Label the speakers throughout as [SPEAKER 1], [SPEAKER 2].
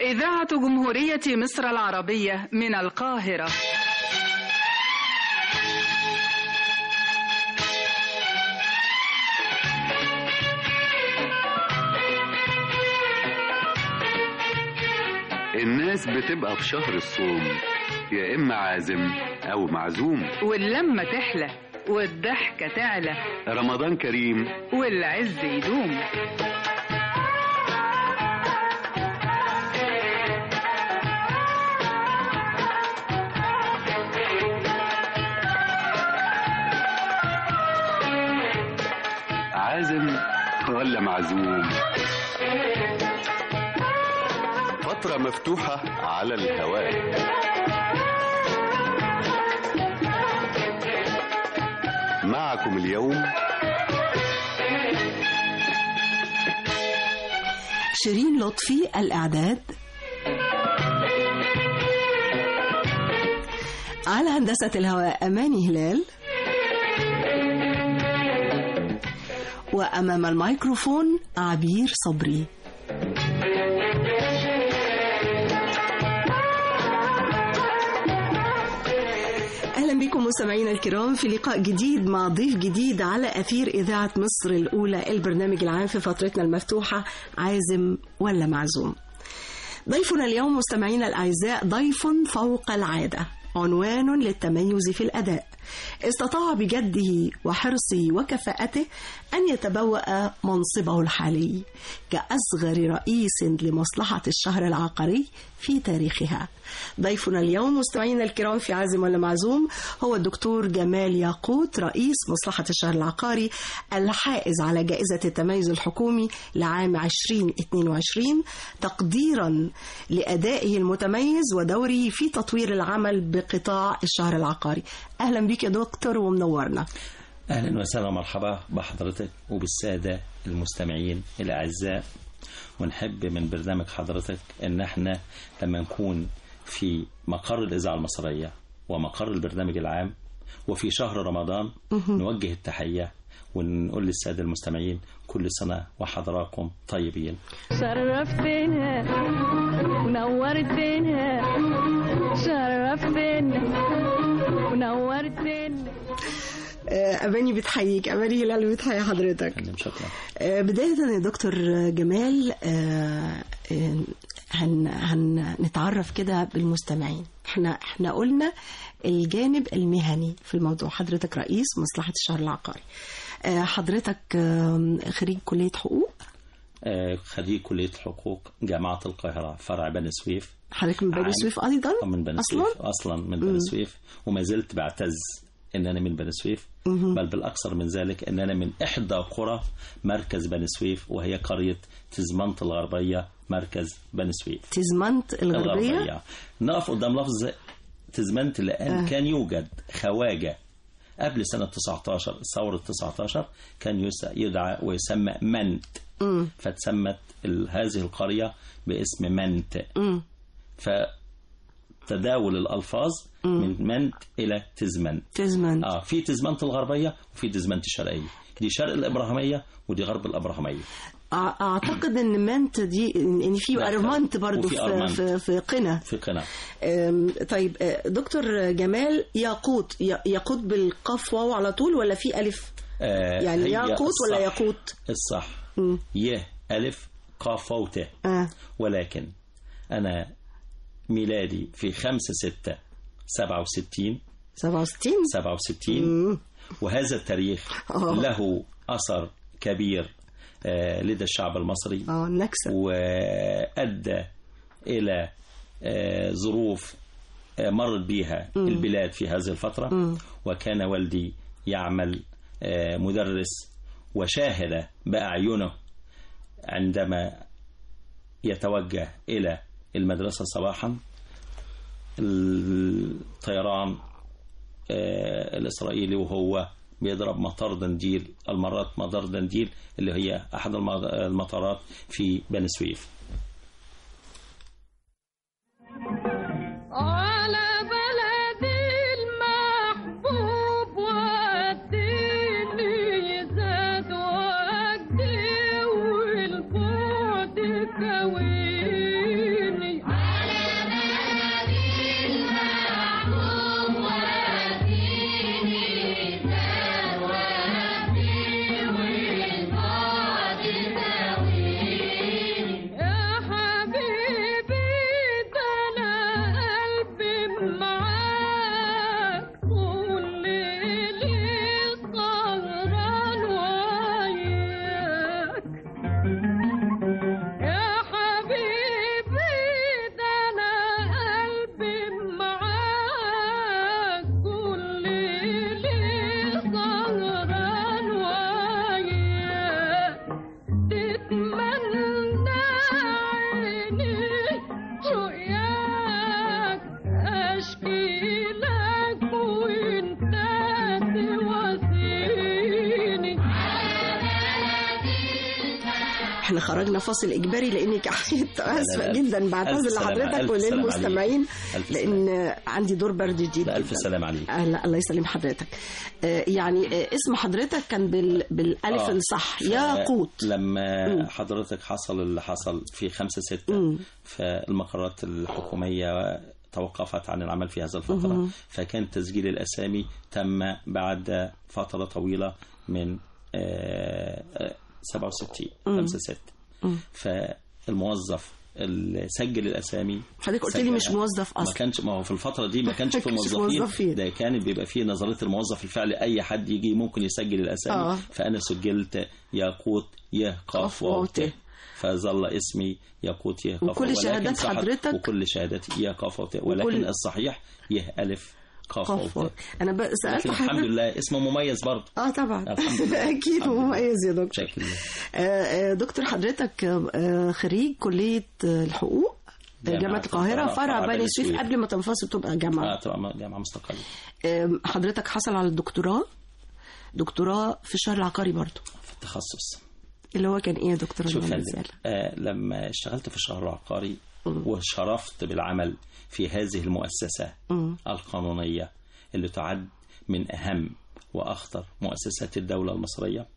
[SPEAKER 1] إذاعة جمهورية مصر العربية من القاهرة
[SPEAKER 2] الناس بتبقى في شهر الصوم يا إما عازم أو معزوم
[SPEAKER 1] واللمة تحلى والضحكة تعلى
[SPEAKER 2] رمضان كريم
[SPEAKER 1] والعز يدوم
[SPEAKER 2] عازم ولا معزوم فترة مفتوحة على الهواء معكم اليوم
[SPEAKER 3] شيرين لطفي الإعداد على هندسة الهواء أماني هلال وأمام الميكروفون عبير صبري اهلا بكم مستمعينا الكرام في لقاء جديد مع ضيف جديد على اثير اذاعه مصر الاولى البرنامج العام في فترتنا المفتوحه عازم ولا معزوم ضيفنا اليوم مستمعينا الاعزاء ضيف فوق العاده عنوان للتميز في الاداء استطاع بجده وحرصه وكفاءته أن يتبوأ منصبه الحالي كأصغر رئيس لمصلحة الشهر العقاري في تاريخها ضيفنا اليوم مستمعينا الكرام في عازم ولا معزوم هو الدكتور جمال ياقوت رئيس مصلحة الشهر العقاري الحائز على جائزة التميز الحكومي لعام 2022 تقديرا لأدائه المتميز ودوره في تطوير العمل بقطاع الشهر العقاري أهلا بك يا دكتور ومنورنا
[SPEAKER 4] اهلا وسهلا ومرحبا بحضرتك وبالساده المستمعين الاعزاء ونحب من برنامج حضرتك ان احنا لما نكون في مقر الاذاعه المصريه ومقر البرنامج العام وفي شهر رمضان نوجه التحيه ونقول للساده المستمعين كل سنه وحضراتكم طيبين
[SPEAKER 5] شرفتنا ونورتنا شرفتنا ونورتنا
[SPEAKER 3] أماني بتحييك أماني هلال بتحيي حضرتك
[SPEAKER 4] فندم شكرا
[SPEAKER 3] آه، بداية يا دكتور جمال آه، آه، هن هنتعرف كده بالمستمعين احنا احنا قلنا الجانب المهني في الموضوع حضرتك رئيس مصلحة الشهر العقاري آه، حضرتك آه، خريج كلية حقوق
[SPEAKER 4] آه، خريج كليه حقوق جامعه القاهره فرع بني سويف
[SPEAKER 3] حضرتك من بني
[SPEAKER 4] عام-
[SPEAKER 3] سويف أيضا
[SPEAKER 4] من بني
[SPEAKER 3] أصلا
[SPEAKER 4] سويف اصلا من بني سويف وما زلت بعتز ان انا من بني سويف بل بالاكثر من ذلك ان انا من احدى قرى مركز بني سويف وهي قريه تزمنت الغربيه مركز بني سويف
[SPEAKER 3] تزمنت الغربية
[SPEAKER 4] نقف قدام لفظ تزمنت لان
[SPEAKER 3] آه.
[SPEAKER 4] آه. كان يوجد خواجه قبل سنة 19 ثورة 19 كان يس- يدعى ويسمى منت
[SPEAKER 3] مم.
[SPEAKER 4] فتسمت ال- هذه القرية باسم منت
[SPEAKER 3] مم.
[SPEAKER 4] فتداول الألفاظ من منت إلى تزمنت
[SPEAKER 3] تزمنت
[SPEAKER 4] اه في تزمنت الغربية وفي تزمنت الشرقية دي شرق الإبراهيمية ودي غرب الإبراهيمية
[SPEAKER 3] أع- اعتقد ان منت دي ان في
[SPEAKER 4] لا،
[SPEAKER 3] ارمنت برضو
[SPEAKER 4] وفي
[SPEAKER 3] في
[SPEAKER 4] أرمنت.
[SPEAKER 3] في, في قنا
[SPEAKER 4] في قنا
[SPEAKER 3] أم، طيب أه، دكتور جمال ياقوت ي- ياقوت بالقاف واو على طول ولا في الف
[SPEAKER 4] آه
[SPEAKER 3] يعني
[SPEAKER 4] هي
[SPEAKER 3] ياقوت ولا
[SPEAKER 4] الصح-
[SPEAKER 3] ياقوت
[SPEAKER 4] الصح
[SPEAKER 3] مم.
[SPEAKER 4] ي ألف قاف واو ت
[SPEAKER 3] اه
[SPEAKER 4] ولكن أنا ميلادي في 5 6 67
[SPEAKER 3] 67
[SPEAKER 4] 67
[SPEAKER 3] مم.
[SPEAKER 4] وهذا التاريخ
[SPEAKER 3] آه.
[SPEAKER 4] له أثر كبير آه، لدى الشعب المصري
[SPEAKER 3] اه نكسه
[SPEAKER 4] وأدى إلى آه، ظروف آه، مرت بها البلاد في هذه الفترة وكان والدي يعمل آه، مدرس وشاهد بأعينه عندما يتوجه إلى المدرسة صباحا الطيران آه، الإسرائيلي وهو بيضرب مطار دنديل المرات مطار دنديل اللي هي أحد الم- المطارات في بني سويف
[SPEAKER 5] على بلدي المحبوب وديني زاد وجدي والبعد كويني
[SPEAKER 3] احنا خرجنا فاصل اجباري لانك اسفه
[SPEAKER 4] لا، لا.
[SPEAKER 3] جدا بعتذر
[SPEAKER 4] ألف سلامة،
[SPEAKER 3] لحضرتك
[SPEAKER 4] ألف سلامة
[SPEAKER 3] وللمستمعين
[SPEAKER 4] ألف
[SPEAKER 3] لان عندي دور برد جديد
[SPEAKER 4] لا ألف
[SPEAKER 3] جداً.
[SPEAKER 4] سلام عليك
[SPEAKER 3] آه لا الله يسلم حضرتك آه يعني آه اسم حضرتك كان بال... بالالف
[SPEAKER 4] آه.
[SPEAKER 3] الصح ياقوت
[SPEAKER 4] لما
[SPEAKER 3] مم.
[SPEAKER 4] حضرتك حصل اللي حصل في خمسة ستة
[SPEAKER 3] مم.
[SPEAKER 4] فالمقرات الحكومية توقفت عن العمل في هذا الفترة
[SPEAKER 3] مهم.
[SPEAKER 4] فكان تسجيل الأسامي تم بعد فترة طويلة من آه، آه، 67
[SPEAKER 3] مم.
[SPEAKER 4] 5 6
[SPEAKER 3] مم.
[SPEAKER 4] فالموظف اللي سجل الأسامي
[SPEAKER 3] حضرتك قلت لي
[SPEAKER 4] سجل-
[SPEAKER 3] مش موظف
[SPEAKER 4] ما
[SPEAKER 3] اصلا
[SPEAKER 4] كانش ما هو في الفترة دي ما كانش في
[SPEAKER 3] ما كانش موظفين.
[SPEAKER 4] موظفين ده كان بيبقى فيه نظرية الموظف الفعلي أي حد يجي ممكن يسجل الأسامي
[SPEAKER 3] آه.
[SPEAKER 4] فأنا سجلت ياقوت يه
[SPEAKER 3] قاف
[SPEAKER 4] قاف
[SPEAKER 3] واو
[SPEAKER 4] واو
[SPEAKER 3] ت.
[SPEAKER 4] ت فظل اسمي ياقوت يه قاف
[SPEAKER 3] وكل
[SPEAKER 4] واو. ولكن
[SPEAKER 3] شهادات
[SPEAKER 4] صح-
[SPEAKER 3] حضرتك؟
[SPEAKER 4] وكل شهاداتي يه قاف واو ت. ولكن
[SPEAKER 3] وكل-
[SPEAKER 4] الصحيح يه ألف قاف واو
[SPEAKER 3] قاف واو.
[SPEAKER 4] ت.
[SPEAKER 3] انا بقى سالت
[SPEAKER 4] لكن الحمد
[SPEAKER 3] حضرتك
[SPEAKER 4] لله اسمه مميز برضه
[SPEAKER 3] اه طبعا
[SPEAKER 4] الحمد لله.
[SPEAKER 3] اكيد
[SPEAKER 4] الحمد لله.
[SPEAKER 3] مميز يا دكتور
[SPEAKER 4] بشكل
[SPEAKER 3] آه، آه، دكتور حضرتك آه، خريج كليه آه، الحقوق آه،
[SPEAKER 4] جامعة
[SPEAKER 3] جامعه القاهره
[SPEAKER 4] القاهرة،
[SPEAKER 3] فرع
[SPEAKER 4] فرع
[SPEAKER 3] بني
[SPEAKER 4] بني
[SPEAKER 3] سويف
[SPEAKER 4] سويف.
[SPEAKER 3] قبل ما تنفصل تبقى جامعه
[SPEAKER 4] آه طبعا جامعة مستقلة
[SPEAKER 3] آم، حضرتك حصل على الدكتوراه دكتوراه في الشهر العقاري برضو
[SPEAKER 4] في التخصص
[SPEAKER 3] اللي هو كان ايه يا دكتور
[SPEAKER 4] شوف
[SPEAKER 3] اللي
[SPEAKER 4] فندم
[SPEAKER 3] نزل؟
[SPEAKER 4] آه لما اشتغلت في الشهر العقاري وشرفت بالعمل في هذه المؤسسة
[SPEAKER 3] مم.
[SPEAKER 4] القانونية اللي تعد من أهم وأخطر مؤسسات الدولة المصرية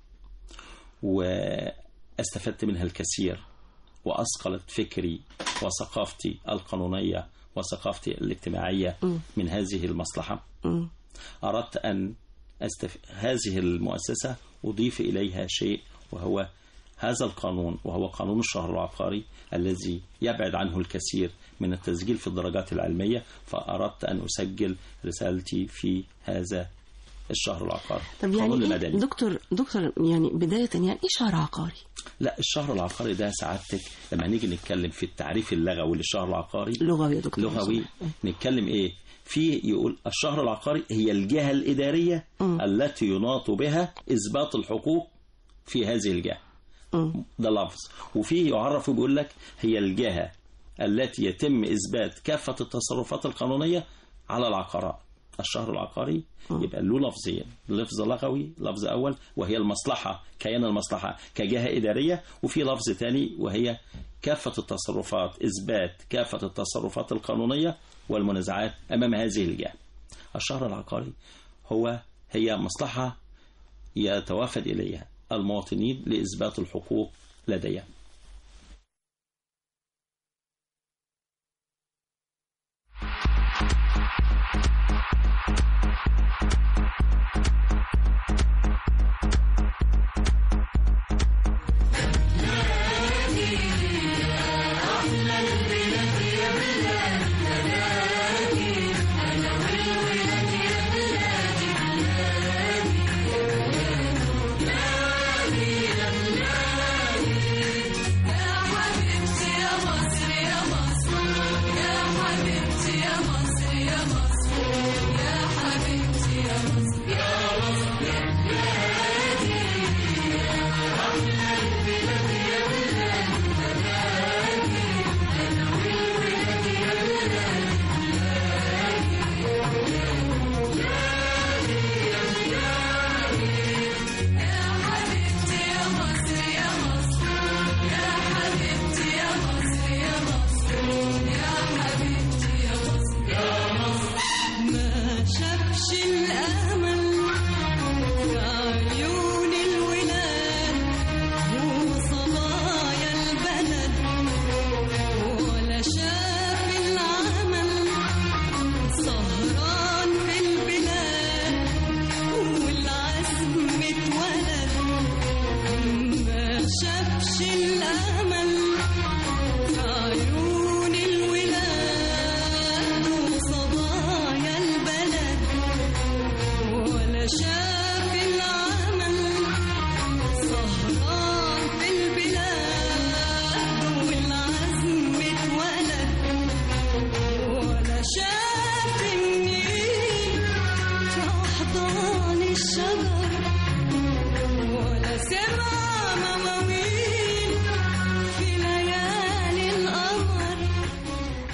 [SPEAKER 4] واستفدت منها الكثير وأثقلت فكري وثقافتي القانونية وثقافتي الاجتماعية من هذه المصلحة
[SPEAKER 3] مم.
[SPEAKER 4] أردت أن أستف... هذه المؤسسة أضيف إليها شيء وهو هذا القانون وهو قانون الشهر العقاري الذي يبعد عنه الكثير من التسجيل في الدرجات العلمية فأردت أن أسجل رسالتي في هذا الشهر العقاري
[SPEAKER 3] طب
[SPEAKER 4] قانون
[SPEAKER 3] يعني إيه
[SPEAKER 4] المدني
[SPEAKER 3] دكتور دكتور يعني بدايه يعني ايه شهر عقاري؟
[SPEAKER 4] لا الشهر العقاري ده سعادتك لما نيجي نتكلم في التعريف اللغوي للشهر العقاري
[SPEAKER 3] لغوي يا دكتور
[SPEAKER 4] لغوي نتكلم ايه في يقول الشهر العقاري هي الجهة الإدارية
[SPEAKER 3] مم.
[SPEAKER 4] التي يناط بها إثبات الحقوق في هذه الجهة
[SPEAKER 3] مم.
[SPEAKER 4] ده لفظ وفيه يعرف بيقول لك هي الجهة التي يتم إثبات كافة التصرفات القانونية على العقارات الشهر العقاري يبقى له لفظين لفظ لغوي لفظ أول وهي المصلحة كيان المصلحة كجهة إدارية وفي لفظ ثاني وهي كافة التصرفات إثبات كافة التصرفات القانونية والمنازعات أمام هذه الجهة الشهر العقاري هو هي مصلحة يتوافد إليها المواطنين لإثبات الحقوق لديهم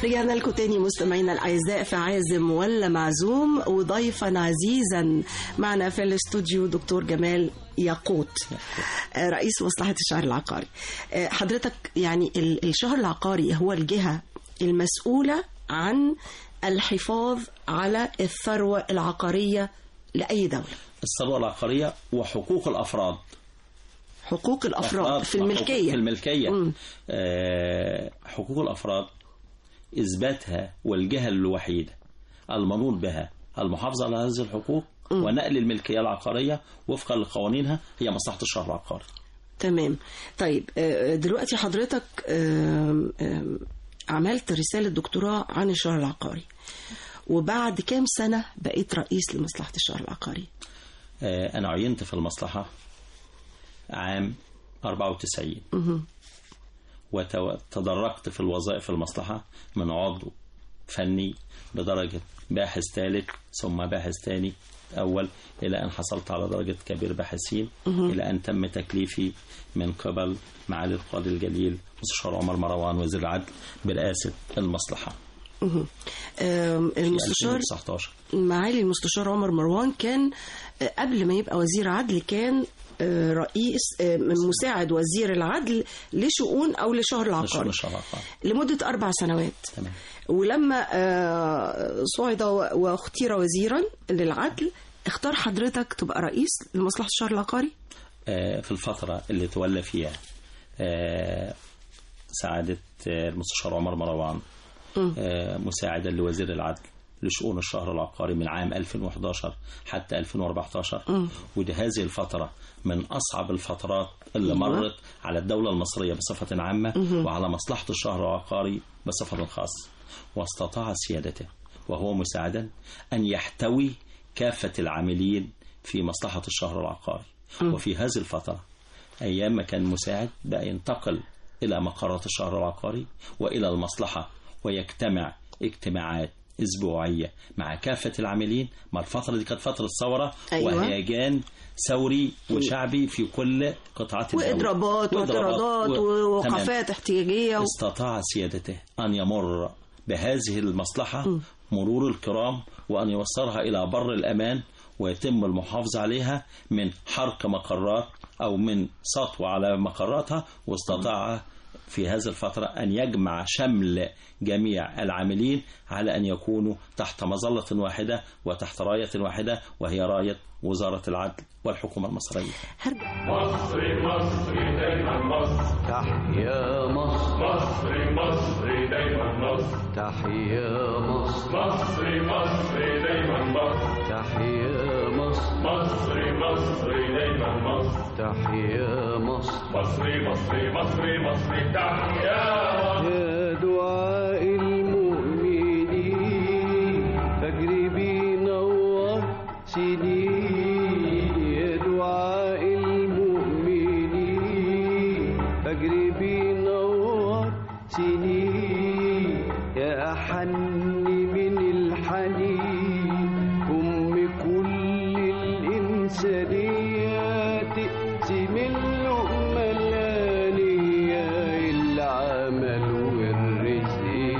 [SPEAKER 3] رجعنا لكم تاني مستمعينا الاعزاء في عازم ولا معزوم وضيفا عزيزا معنا في الاستوديو دكتور جمال ياقوت آه، رئيس مصلحه الشهر العقاري آه، حضرتك يعني ال- الشهر العقاري هو الجهه المسؤوله عن الحفاظ على الثروه العقاريه لاي دوله
[SPEAKER 4] الثروة العقارية وحقوق الأفراد
[SPEAKER 3] حقوق الافراد
[SPEAKER 4] أفراد
[SPEAKER 3] في
[SPEAKER 4] وحقوق-
[SPEAKER 3] الملكيه
[SPEAKER 4] في الملكية
[SPEAKER 3] مم.
[SPEAKER 4] آه حقوق الأفراد إثباتها والجهة الوحيدة المنوط بها المحافظة على هذه الحقوق ونقل الملكية العقارية وفقا لقوانينها هي مصلحة الشهر العقاري
[SPEAKER 3] تمام طيب آه، دلوقتي حضرتك آم، آم، عملت رسالة دكتوراه عن الشهر العقاري وبعد كام سنة بقيت رئيس لمصلحة الشهر العقاري
[SPEAKER 4] آه أنا عينت في المصلحة عام 94 وتدرجت في الوظائف المصلحة من عضو فني بدرجة باحث ثالث ثم باحث ثاني أول إلى أن حصلت على درجة كبير باحثين إلى أن تم تكليفي من قبل معالي القاضي الجليل مستشار عمر مروان وزير العدل برئاسة المصلحة
[SPEAKER 3] آم،
[SPEAKER 4] في
[SPEAKER 3] المستشار
[SPEAKER 4] 2019
[SPEAKER 3] معالي المستشار عمر مروان كان آه، قبل ما يبقى وزير عدل كان آه، رئيس آه، مساعد وزير العدل لشؤون أو لشهر
[SPEAKER 4] مش
[SPEAKER 3] العقاري
[SPEAKER 4] مش العقار
[SPEAKER 3] لمدة أربع سنوات
[SPEAKER 4] تمام
[SPEAKER 3] ولما آه، صعد و- واختير وزيرا للعدل اختار حضرتك تبقى رئيس لمصلحة الشهر العقاري
[SPEAKER 4] آه، في الفترة اللي تولى فيها آه، سعادة آه، المستشار عمر مروان آه، مساعدا لوزير العدل لشؤون الشهر العقاري من عام 2011 حتى 2014 ودي هذه الفترة من أصعب الفترات اللي
[SPEAKER 3] أيوة.
[SPEAKER 4] مرت على الدولة المصرية بصفة عامة وعلى مصلحة الشهر العقاري بصفة خاصة واستطاع سيادته وهو مساعدا أن يحتوي كافة العاملين في مصلحة الشهر العقاري وفي هذه الفترة أيام ما كان مساعد بقى ينتقل إلى مقرات الشهر العقاري وإلى المصلحة ويجتمع اجتماعات أسبوعية مع كافة العاملين ما الفترة دي كانت فترة ثورة
[SPEAKER 3] أيوة.
[SPEAKER 4] وهيجان ثوري وشعبي في كل قطاعات الدولة
[SPEAKER 3] واضرابات واعتراضات
[SPEAKER 4] و- تمام.
[SPEAKER 3] ووقفات احتجاجيه و...
[SPEAKER 4] استطاع سيادته أن يمر بهذه المصلحة مرور الكرام وأن يوصلها إلى بر الأمان ويتم المحافظة عليها من حرق مقرات أو من سطو على مقراتها واستطاع في هذه الفترة أن يجمع شمل جميع العاملين على أن يكونوا تحت مظلة واحدة وتحت راية واحدة وهي راية وزارة العدل والحكومة المصرية
[SPEAKER 3] هرجع
[SPEAKER 6] مصري مصري دايما مصر
[SPEAKER 7] تحيا مصر
[SPEAKER 6] مصري مصري دايما مصر
[SPEAKER 7] تحيا مصر
[SPEAKER 6] مصري مصري دايما مصر
[SPEAKER 7] تحيا مصر
[SPEAKER 6] مصري مصري دايما مصر
[SPEAKER 7] تحيا مصر
[SPEAKER 6] مصري مصري مصري مصري تحيا مصر
[SPEAKER 7] يا دعاء المؤمنين فاجري بينور سنين يا دعاء المؤمنين فاجري بينور سنين يا أحن من الحنين أم كل الإنسانيات تقسم اللقمة الآنية العمل والرزق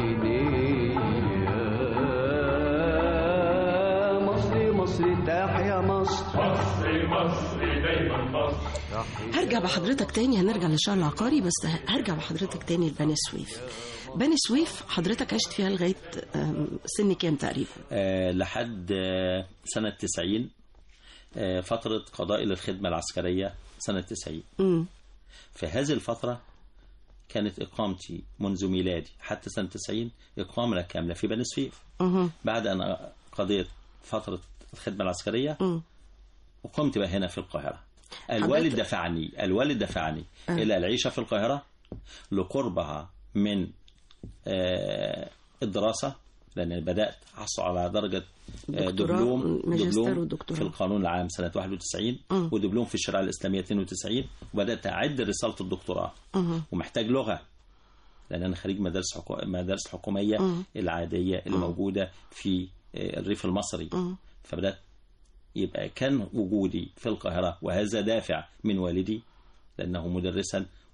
[SPEAKER 7] نية مصر مصر تحيا مصر
[SPEAKER 6] مصري مصري دايما مصر
[SPEAKER 3] هرجع بحضرتك تاني هنرجع للشهر العقاري بس هرجع بحضرتك تاني لبني سويف بني سويف حضرتك عشت فيها لغايه آم، سن كام تقريبا
[SPEAKER 4] آه، لحد آه، سنة 90 آه، فترة قضائي للخدمة العسكرية سنة 90
[SPEAKER 3] امم
[SPEAKER 4] في هذه الفترة كانت إقامتي منذ ميلادي حتى سنة 90 إقامة كاملة في بني سويف
[SPEAKER 3] اها
[SPEAKER 4] بعد أن قضيت فترة الخدمة العسكرية
[SPEAKER 3] أمم.
[SPEAKER 4] وقمت بقى هنا في القاهرة الوالد
[SPEAKER 3] حضرتك-
[SPEAKER 4] دفعني الوالد دفعني إلى العيشة في القاهرة لقربها من آه، الدراسة لأن بدأت أحصل على درجة آه،
[SPEAKER 3] دكتوراه،
[SPEAKER 4] دبلوم
[SPEAKER 3] ماجستير
[SPEAKER 4] دبلوم
[SPEAKER 3] ودكتوراه.
[SPEAKER 4] في القانون العام سنة 91
[SPEAKER 3] مم.
[SPEAKER 4] ودبلوم في الشريعة الإسلامية 92 وبدأت أعد رسالة الدكتوراه
[SPEAKER 3] أها.
[SPEAKER 4] ومحتاج لغة لأن أنا خريج مدارس حكو... مدارس حكومية العادية اللي موجودة في آه، الريف المصري فبدأت يبقى كان وجودي في القاهرة وهذا دافع من والدي لأنه مدرسا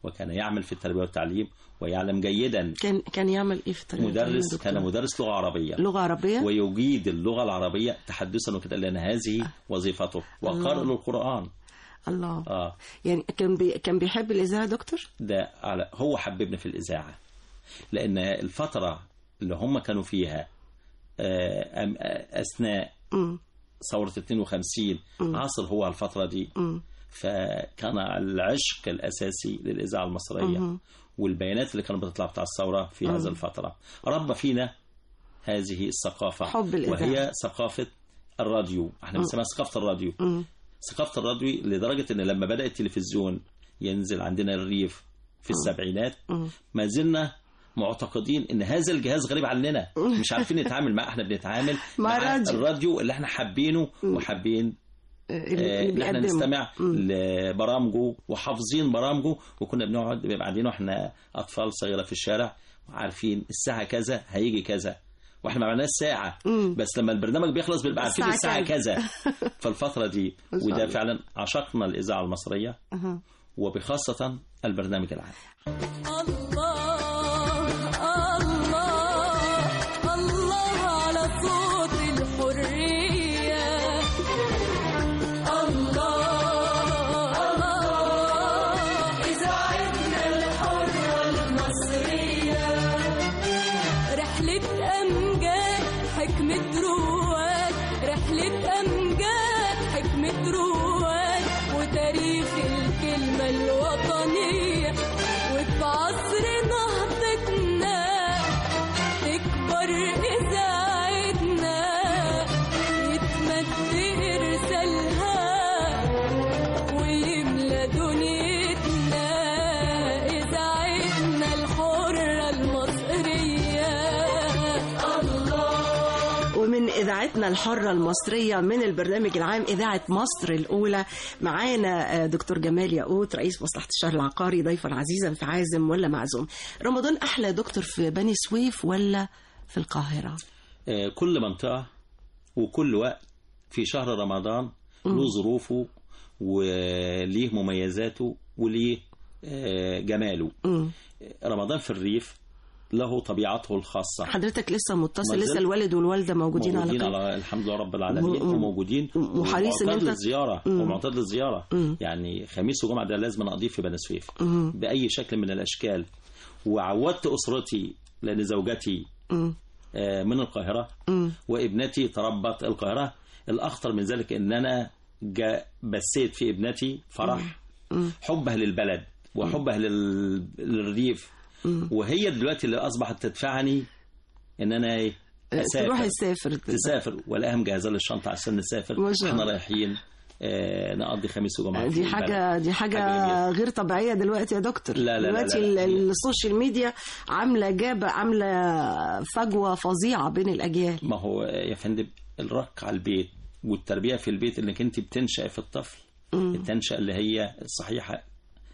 [SPEAKER 4] وكان يعمل في التربيه والتعليم ويعلم جيدا
[SPEAKER 3] كان كان يعمل ايه في التربيه والتعليم يا
[SPEAKER 4] مدرس
[SPEAKER 3] دكتور؟
[SPEAKER 4] كان مدرس لغه عربيه
[SPEAKER 3] لغه عربيه
[SPEAKER 4] ويجيد اللغه العربيه تحدثا وكده لان هذه وظيفته وقارئ للقران
[SPEAKER 3] الله
[SPEAKER 4] اه
[SPEAKER 3] يعني كان بي... كان بيحب الاذاعه يا دكتور
[SPEAKER 4] ده على هو حببني في الإذاعة لأن الفترة اللي هم كانوا فيها آه، أم- آه، أثناء
[SPEAKER 3] امم
[SPEAKER 4] ثورة 52 عاصر هو الفترة دي
[SPEAKER 3] امم
[SPEAKER 4] فكان العشق الأساسي للإذاعة المصرية والبيانات اللي كانت بتطلع بتاع الثورة في هذه الفترة ربى فينا هذه الثقافة
[SPEAKER 3] حب الإذاعة.
[SPEAKER 4] وهي ثقافة الراديو احنا بنسميها ثقافة الراديو
[SPEAKER 3] امم
[SPEAKER 4] ثقافة الراديو لدرجة ان لما بدأ التلفزيون ينزل عندنا الريف في السبعينات ما زلنا معتقدين ان هذا الجهاز غريب عننا مش عارفين نتعامل معاه احنا بنتعامل
[SPEAKER 3] مع
[SPEAKER 4] مع
[SPEAKER 3] الراديو.
[SPEAKER 4] الراديو اللي احنا حابينه وحابين
[SPEAKER 3] اللي,
[SPEAKER 4] آه،
[SPEAKER 3] اللي
[SPEAKER 4] ان احنا
[SPEAKER 3] بيقدمه.
[SPEAKER 4] نستمع لبرامجه وحافظين برامجه وكنا بنقعد بيبقى قاعدين واحنا اطفال صغيره في الشارع عارفين الساعه كذا هيجي كذا واحنا ما عملناش ساعه بس لما البرنامج بيخلص بنبقى عارفين
[SPEAKER 3] الساعة
[SPEAKER 4] الساعه
[SPEAKER 3] كذا.
[SPEAKER 4] كذا فالفتره دي
[SPEAKER 3] ما شاء
[SPEAKER 4] وده
[SPEAKER 3] الله.
[SPEAKER 4] فعلا عشقنا الاذاعه المصريه
[SPEAKER 3] أها.
[SPEAKER 4] وبخاصه البرنامج العام
[SPEAKER 5] الله الله الله على صوت الحرية الله الله إذاعتنا الحرة المصرية رحلة أمجاد حكمة رواد رحلة أمجاد حكمة رواد وتاريخ الكلمة الوطنية وفي عصر نهضتنا تكبر إذاعتنا يتمد إرسالها ويملى دنيتنا إذاعتنا الحرة المصرية الله
[SPEAKER 3] ومن اذاعتنا الحره المصريه من البرنامج العام اذاعه مصر الاولى معانا آه، دكتور جمال ياقوت رئيس مصلحه الشهر العقاري ضيفا عزيزا في عازم ولا معزوم رمضان احلى يا دكتور في بني سويف ولا في القاهره
[SPEAKER 4] آه، كل منطقة وكل وقت في شهر رمضان له ظروفه وليه مميزاته وليه آه، جماله
[SPEAKER 3] مم.
[SPEAKER 4] رمضان في الريف له طبيعته الخاصة
[SPEAKER 3] حضرتك لسه متصل
[SPEAKER 4] ما
[SPEAKER 3] لسه
[SPEAKER 4] زلت
[SPEAKER 3] الوالد والوالده موجودين,
[SPEAKER 4] موجودين
[SPEAKER 3] على
[SPEAKER 4] على الحمد لله رب العالمين
[SPEAKER 3] م- م-
[SPEAKER 4] وموجودين
[SPEAKER 3] وحريص إن
[SPEAKER 4] ومعتاد
[SPEAKER 3] أنت-
[SPEAKER 4] للزيارة
[SPEAKER 3] مم.
[SPEAKER 4] ومعتاد للزيارة
[SPEAKER 3] مم.
[SPEAKER 4] يعني خميس وجمعة ده لازم أقضيه في بني سويف
[SPEAKER 3] مم.
[SPEAKER 4] بأي شكل من الأشكال وعودت أسرتي لأن زوجتي
[SPEAKER 3] مم.
[SPEAKER 4] آه، من القاهرة
[SPEAKER 3] مم.
[SPEAKER 4] وابنتي تربت القاهرة الأخطر من ذلك إن أنا جا بسيت في ابنتي فرح حبها للبلد وحبها لل... للريف وهي دلوقتي اللي أصبحت تدفعني إن أنا إيه أسافر
[SPEAKER 3] تروح تسافر
[SPEAKER 4] تسافر ولا مجهزة للشنطة عشان نسافر
[SPEAKER 3] ما شاء
[SPEAKER 4] احنا
[SPEAKER 3] الله.
[SPEAKER 4] رايحين آه نقضي خميس وجمعة في
[SPEAKER 3] دي
[SPEAKER 4] البلد.
[SPEAKER 3] حاجة دي حاجة
[SPEAKER 4] جميلة.
[SPEAKER 3] غير طبيعية دلوقتي يا دكتور
[SPEAKER 4] لا، لا، لا،
[SPEAKER 3] دلوقتي
[SPEAKER 4] لا، لا.
[SPEAKER 3] ال- السوشيال ميديا عاملة جابة عاملة فجوة فظيعة بين الأجيال
[SPEAKER 4] ما هو يا فندم الرك على البيت والتربية في البيت انك انت بتنشأ في الطفل التنشأة اللي هي الصحيحة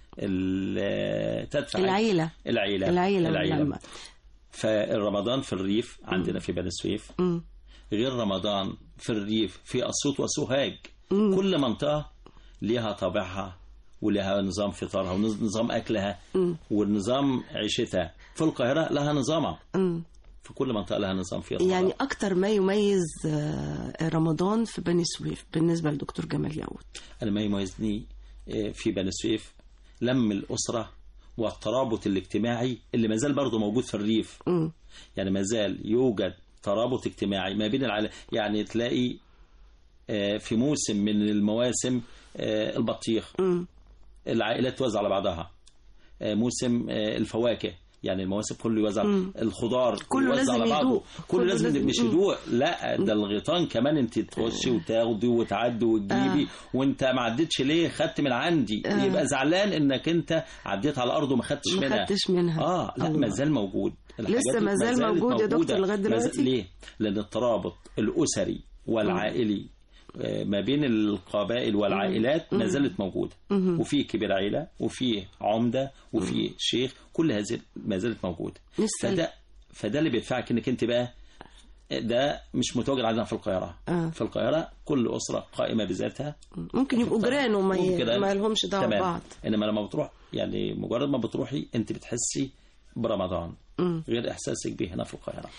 [SPEAKER 4] ال- تدفع
[SPEAKER 3] العيلة
[SPEAKER 4] العيلة
[SPEAKER 3] العيلة
[SPEAKER 4] العيلة
[SPEAKER 3] لما-
[SPEAKER 4] فرمضان في الريف عندنا في بني سويف
[SPEAKER 3] مم.
[SPEAKER 4] غير رمضان في الريف في أسيوط وسوهاج كل منطقة ليها طابعها ولها نظام فطارها ونظام أكلها ونظام عيشتها في القاهرة لها نظامها
[SPEAKER 3] مم.
[SPEAKER 4] في كل منطقة لها نظام فيها رمضان.
[SPEAKER 3] يعني أكتر ما يميز آه، رمضان في بني سويف بالنسبة لدكتور جمال يعود
[SPEAKER 4] أنا ما يميزني آه، في بني سويف لم الأسرة والترابط الاجتماعي اللي ما زال برضه موجود في الريف
[SPEAKER 3] مم.
[SPEAKER 4] يعني ما زال يوجد ترابط اجتماعي ما بين العائلات يعني تلاقي آه، في موسم من المواسم آه، البطيخ
[SPEAKER 3] مم.
[SPEAKER 4] العائلات توزع على بعضها آه، موسم آه، الفواكه يعني المواسم كله يوزع الخضار
[SPEAKER 3] كله
[SPEAKER 4] يوزع
[SPEAKER 3] لازم
[SPEAKER 4] على بعضه
[SPEAKER 3] يدوق.
[SPEAKER 4] كله
[SPEAKER 3] كله
[SPEAKER 4] لازم
[SPEAKER 3] لازم-
[SPEAKER 4] مش
[SPEAKER 3] مم.
[SPEAKER 4] يدوق لا ده الغيطان كمان انت تخشي وتاخدي وتعدي وتجيبي
[SPEAKER 3] آه.
[SPEAKER 4] وانت ما عدتش ليه خدت من عندي
[SPEAKER 3] آه.
[SPEAKER 4] يبقى زعلان انك انت عديت على الارض وما خدتش
[SPEAKER 3] ما
[SPEAKER 4] منها
[SPEAKER 3] خدتش منها.
[SPEAKER 4] اه لا
[SPEAKER 3] الله.
[SPEAKER 4] ما زال موجود الحاجات
[SPEAKER 3] لسه
[SPEAKER 4] دي
[SPEAKER 3] ما زال
[SPEAKER 4] زالت
[SPEAKER 3] موجود يا دكتور
[SPEAKER 4] موجودة.
[SPEAKER 3] لغاية
[SPEAKER 4] ما زال-
[SPEAKER 3] دلوقتي؟
[SPEAKER 4] ليه لان الترابط الاسري والعائلي آه، ما بين القبائل والعائلات ما زالت موجودة وفي كبير عيلة وفي عمدة وفي شيخ كل هذه ما زالت موجودة
[SPEAKER 3] لسه
[SPEAKER 4] فده فده اللي بيدفعك انك انت بقى ده مش متواجد عندنا في القاهرة
[SPEAKER 3] آه.
[SPEAKER 4] في القاهرة كل أسرة قائمة بذاتها
[SPEAKER 3] ممكن يبقوا جيران وما ي...
[SPEAKER 4] ممكن كده.
[SPEAKER 3] ما لهمش دعوه
[SPEAKER 4] تمام.
[SPEAKER 3] ببعض
[SPEAKER 4] انما لما بتروح يعني مجرد ما بتروحي انت بتحسي برمضان
[SPEAKER 3] مم.
[SPEAKER 4] غير احساسك به هنا في القاهره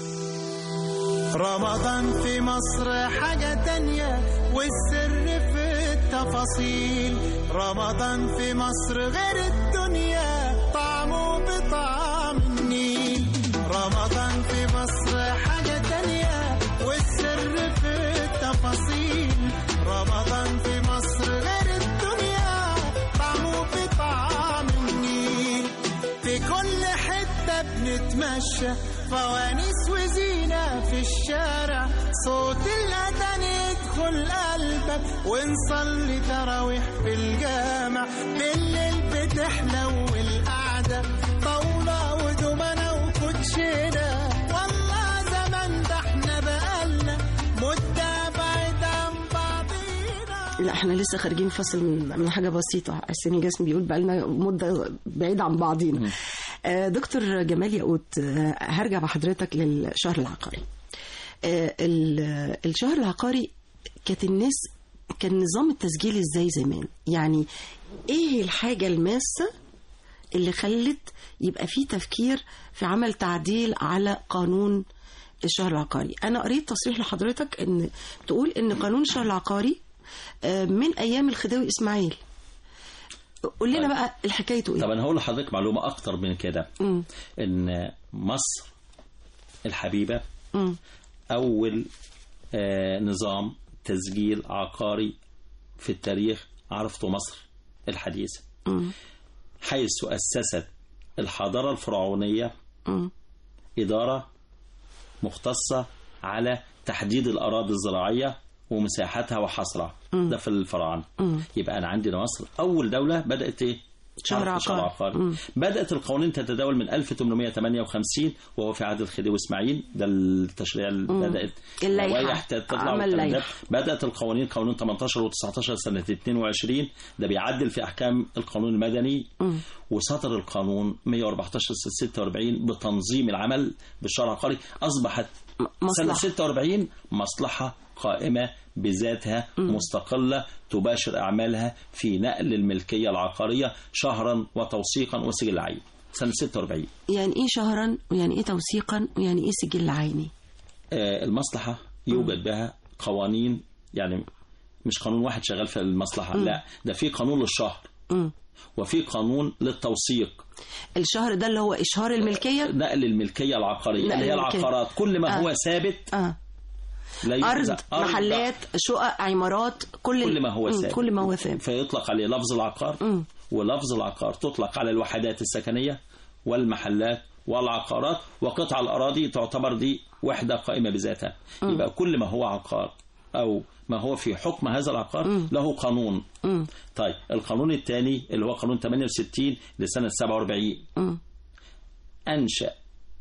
[SPEAKER 8] رمضان في مصر حاجة تانية والسر في التفاصيل رمضان في مصر غير الدنيا طعمه بطعم النيل رمضان في مصر حاجة تانية والسر في التفاصيل رمضان في مصر غير الدنيا طعمه بطعم النيل في كل حتة بنتمشى فوانيس وزينة في الشارع صوت الأذان يدخل قلبك ونصلي تراويح في الجامع بالليل بتحلو القعدة طاولة ودومنة وكوتشينة والله زمان ده احنا بقالنا مدة بعيد عن بعضينا
[SPEAKER 3] لا احنا لسه خارجين فاصل من, من حاجه بسيطه حسين جاسم بيقول بقى لنا مده بعيد عن بعضينا آه، دكتور جمال ياقوت آه، هرجع بحضرتك للشهر العقاري آه، ال- الشهر العقاري كانت الناس كان نظام التسجيل ازاي زمان يعني ايه الحاجه الماسه اللي خلت يبقى في تفكير في عمل تعديل على قانون الشهر العقاري انا قريت تصريح لحضرتك ان تقول ان قانون الشهر العقاري آه، من ايام الخديوي اسماعيل قول لنا
[SPEAKER 4] طيب.
[SPEAKER 3] بقى الحكايته ايه
[SPEAKER 4] طب انا هقول لحضرتك معلومه اكتر من كده
[SPEAKER 3] مم.
[SPEAKER 4] ان مصر الحبيبه
[SPEAKER 3] مم.
[SPEAKER 4] اول آه، نظام تسجيل عقاري في التاريخ عرفته مصر الحديثه
[SPEAKER 3] مم.
[SPEAKER 4] حيث اسست الحضاره الفرعونيه
[SPEAKER 3] مم.
[SPEAKER 4] إدارة مختصة على تحديد الأراضي الزراعية ومساحتها وحصرها ده في الفراعنة يبقى أنا عندنا مصر أول دولة بدأت إيه؟
[SPEAKER 3] شهر
[SPEAKER 4] عرف شهر
[SPEAKER 3] عقاري.
[SPEAKER 4] عقاري
[SPEAKER 3] مم.
[SPEAKER 4] بدأت القوانين تتداول من 1858 وهو في عهد الخديوي إسماعيل ده التشريع اللي بدأت
[SPEAKER 3] اللائحة.
[SPEAKER 4] لوائح تطلع
[SPEAKER 3] عمل
[SPEAKER 4] والكلام ده.
[SPEAKER 3] لائحة.
[SPEAKER 4] بدأت القوانين قانون 18 و19 سنة 22 ده بيعدل في أحكام القانون المدني وصدر القانون 114 سنة 46 بتنظيم العمل بالشرع العقاري أصبحت سنة
[SPEAKER 3] مصلحة.
[SPEAKER 4] 46 مصلحة قائمة بذاتها مستقلة تباشر أعمالها في نقل الملكية العقارية شهرا وتوثيقا وسجل عين سنة 46
[SPEAKER 3] يعني ايه شهرا ويعني ايه توثيقا ويعني ايه سجل عيني
[SPEAKER 4] آه، المصلحة يوجد بها قوانين يعني مش قانون واحد شغال في المصلحة لا ده في قانون للشهر
[SPEAKER 3] مم.
[SPEAKER 4] وفي قانون للتوثيق
[SPEAKER 3] الشهر ده اللي هو اشهار الملكيه
[SPEAKER 4] نقل الملكية العقارية
[SPEAKER 3] نقل
[SPEAKER 4] اللي هي
[SPEAKER 3] الملكية.
[SPEAKER 4] العقارات كل ما
[SPEAKER 3] آه.
[SPEAKER 4] هو ثابت
[SPEAKER 3] اه
[SPEAKER 4] لا يجزأ.
[SPEAKER 3] ارض محلات شقق عمارات كل
[SPEAKER 4] كل ما هو
[SPEAKER 3] مم،
[SPEAKER 4] ثابت
[SPEAKER 3] كل ما هو ثابت
[SPEAKER 4] فيطلق عليه لفظ العقار
[SPEAKER 3] مم.
[SPEAKER 4] ولفظ العقار تطلق على الوحدات السكنية والمحلات والعقارات وقطع الأراضي تعتبر دي وحدة قائمة بذاتها يبقى كل ما هو عقار أو ما هو في حكم هذا العقار له قانون
[SPEAKER 3] مم.
[SPEAKER 4] طيب القانون الثاني اللي هو قانون 68 لسنة 47
[SPEAKER 3] مم.
[SPEAKER 4] أنشأ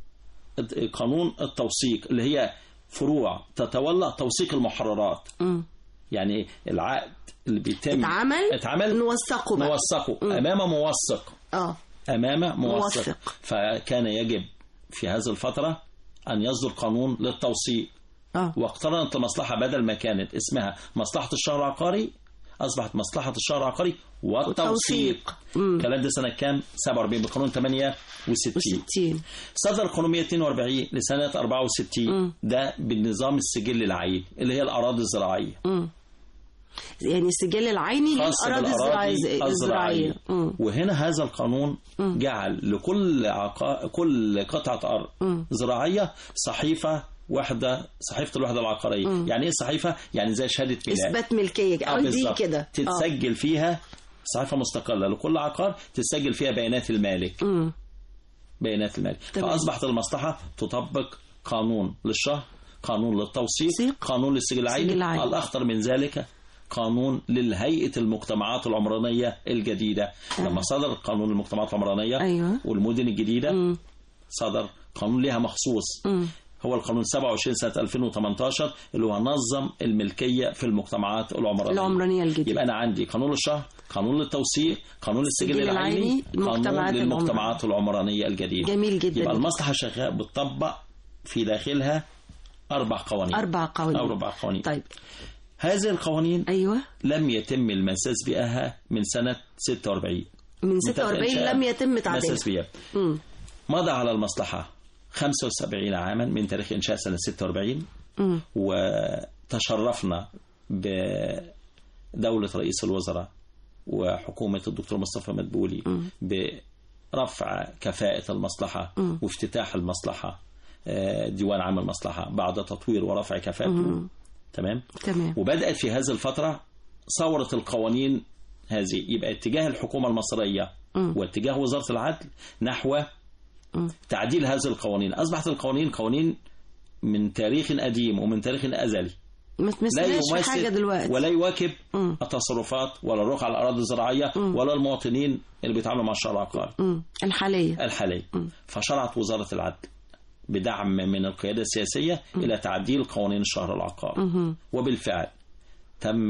[SPEAKER 4] قانون التوثيق اللي هي فروع تتولى توثيق المحررات
[SPEAKER 3] مم.
[SPEAKER 4] يعني العقد اللي بيتم
[SPEAKER 3] اتعمل
[SPEAKER 4] اتعمل
[SPEAKER 3] نوثقه بقى
[SPEAKER 4] نوثقه امام موثق
[SPEAKER 3] اه
[SPEAKER 4] امام موثق
[SPEAKER 3] موثق.
[SPEAKER 4] فكان يجب في هذه الفتره ان يصدر قانون للتوثيق
[SPEAKER 3] اه
[SPEAKER 4] واقترنت المصلحه بدل ما كانت اسمها مصلحه الشهر العقاري اصبحت مصلحه الشهر العقاري والتوثيق
[SPEAKER 3] والتوثيق. مم.
[SPEAKER 4] الكلام ده سنه كام 47 بقانون 68
[SPEAKER 3] وستين
[SPEAKER 4] صدر قانون 142 لسنه 64 ده بالنظام السجل العيني اللي هي الاراضي الزراعيه
[SPEAKER 3] يعني السجل العيني
[SPEAKER 4] خاص
[SPEAKER 3] للأراضي الزراعية
[SPEAKER 4] بالأراضي
[SPEAKER 3] الزراعية مم.
[SPEAKER 4] وهنا هذا القانون جعل لكل عقا... كل قطعة أرض زراعية صحيفة واحدة صحيفة الوحدة العقارية يعني إيه صحيفة؟ يعني زي شهادة ميلاد
[SPEAKER 3] إثبات ملكية
[SPEAKER 4] آه،
[SPEAKER 3] اه دي
[SPEAKER 4] بالظبط.
[SPEAKER 3] كده آه.
[SPEAKER 4] تتسجل فيها صحيفة مستقلة لكل عقار تسجل فيها بيانات المالك
[SPEAKER 3] مم.
[SPEAKER 4] بيانات المالك
[SPEAKER 3] تمام.
[SPEAKER 4] فأصبحت المصلحة تطبق قانون للشهر قانون للتوثيق
[SPEAKER 3] توثيق.
[SPEAKER 4] قانون للسجل العيني
[SPEAKER 3] سجل عيني.
[SPEAKER 4] الأخطر من ذلك قانون للهيئة المجتمعات العمرانية الجديدة لما صدر قانون المجتمعات العمرانية
[SPEAKER 3] أيوة.
[SPEAKER 4] والمدن الجديدة صدر قانون لها مخصوص هو القانون 27 سنة 2018 اللي هو نظم الملكية في المجتمعات العمرانية
[SPEAKER 3] العمرانية الجديدة.
[SPEAKER 4] يبقى أنا عندي قانون الشهر قانون للتوثيق قانون للسجل
[SPEAKER 3] السجل
[SPEAKER 4] العيني
[SPEAKER 3] العيني،
[SPEAKER 4] قانون
[SPEAKER 3] المجتمعات
[SPEAKER 4] للمجتمعات العمرانية الجديدة
[SPEAKER 3] جميل جدا.
[SPEAKER 4] يبقى المصلحة شغالة بتطبق في داخلها أربع قوانين
[SPEAKER 3] أربع قوانين
[SPEAKER 4] أربع قوانين
[SPEAKER 3] طيب
[SPEAKER 4] هذه القوانين
[SPEAKER 3] أيوة
[SPEAKER 4] لم يتم المساس بها من سنة 46
[SPEAKER 3] من 46
[SPEAKER 4] إنشاء
[SPEAKER 3] لم يتم تعديلها
[SPEAKER 4] مساس بها
[SPEAKER 3] مم.
[SPEAKER 4] مضى على المصلحة 75 عاما من تاريخ إنشاء سنة 46
[SPEAKER 3] مم.
[SPEAKER 4] وتشرفنا بدولة رئيس الوزراء وحكومة الدكتور مصطفى مدبولي برفع كفاءة المصلحة وافتتاح المصلحة آه، ديوان عام المصلحة بعد تطوير ورفع كفاءته تمام
[SPEAKER 3] تمام
[SPEAKER 4] وبدأت في هذه الفترة ثورة القوانين هذه يبقى اتجاه الحكومة المصرية واتجاه وزارة العدل نحو تعديل هذه القوانين أصبحت القوانين قوانين من تاريخ قديم ومن تاريخ أزلي
[SPEAKER 3] ما
[SPEAKER 4] لا
[SPEAKER 3] تمثلناش في حاجة
[SPEAKER 4] يمثل
[SPEAKER 3] دلوقتي
[SPEAKER 4] ولا يواكب
[SPEAKER 3] مم.
[SPEAKER 4] التصرفات ولا الرقعة على الأراضي الزراعية ولا المواطنين اللي بيتعاملوا مع الشرع العقاري
[SPEAKER 3] مم. الحالية
[SPEAKER 4] الحالي فشرعت وزارة العدل بدعم من القيادة السياسية إلى تعديل قوانين الشهر العقاري وبالفعل تم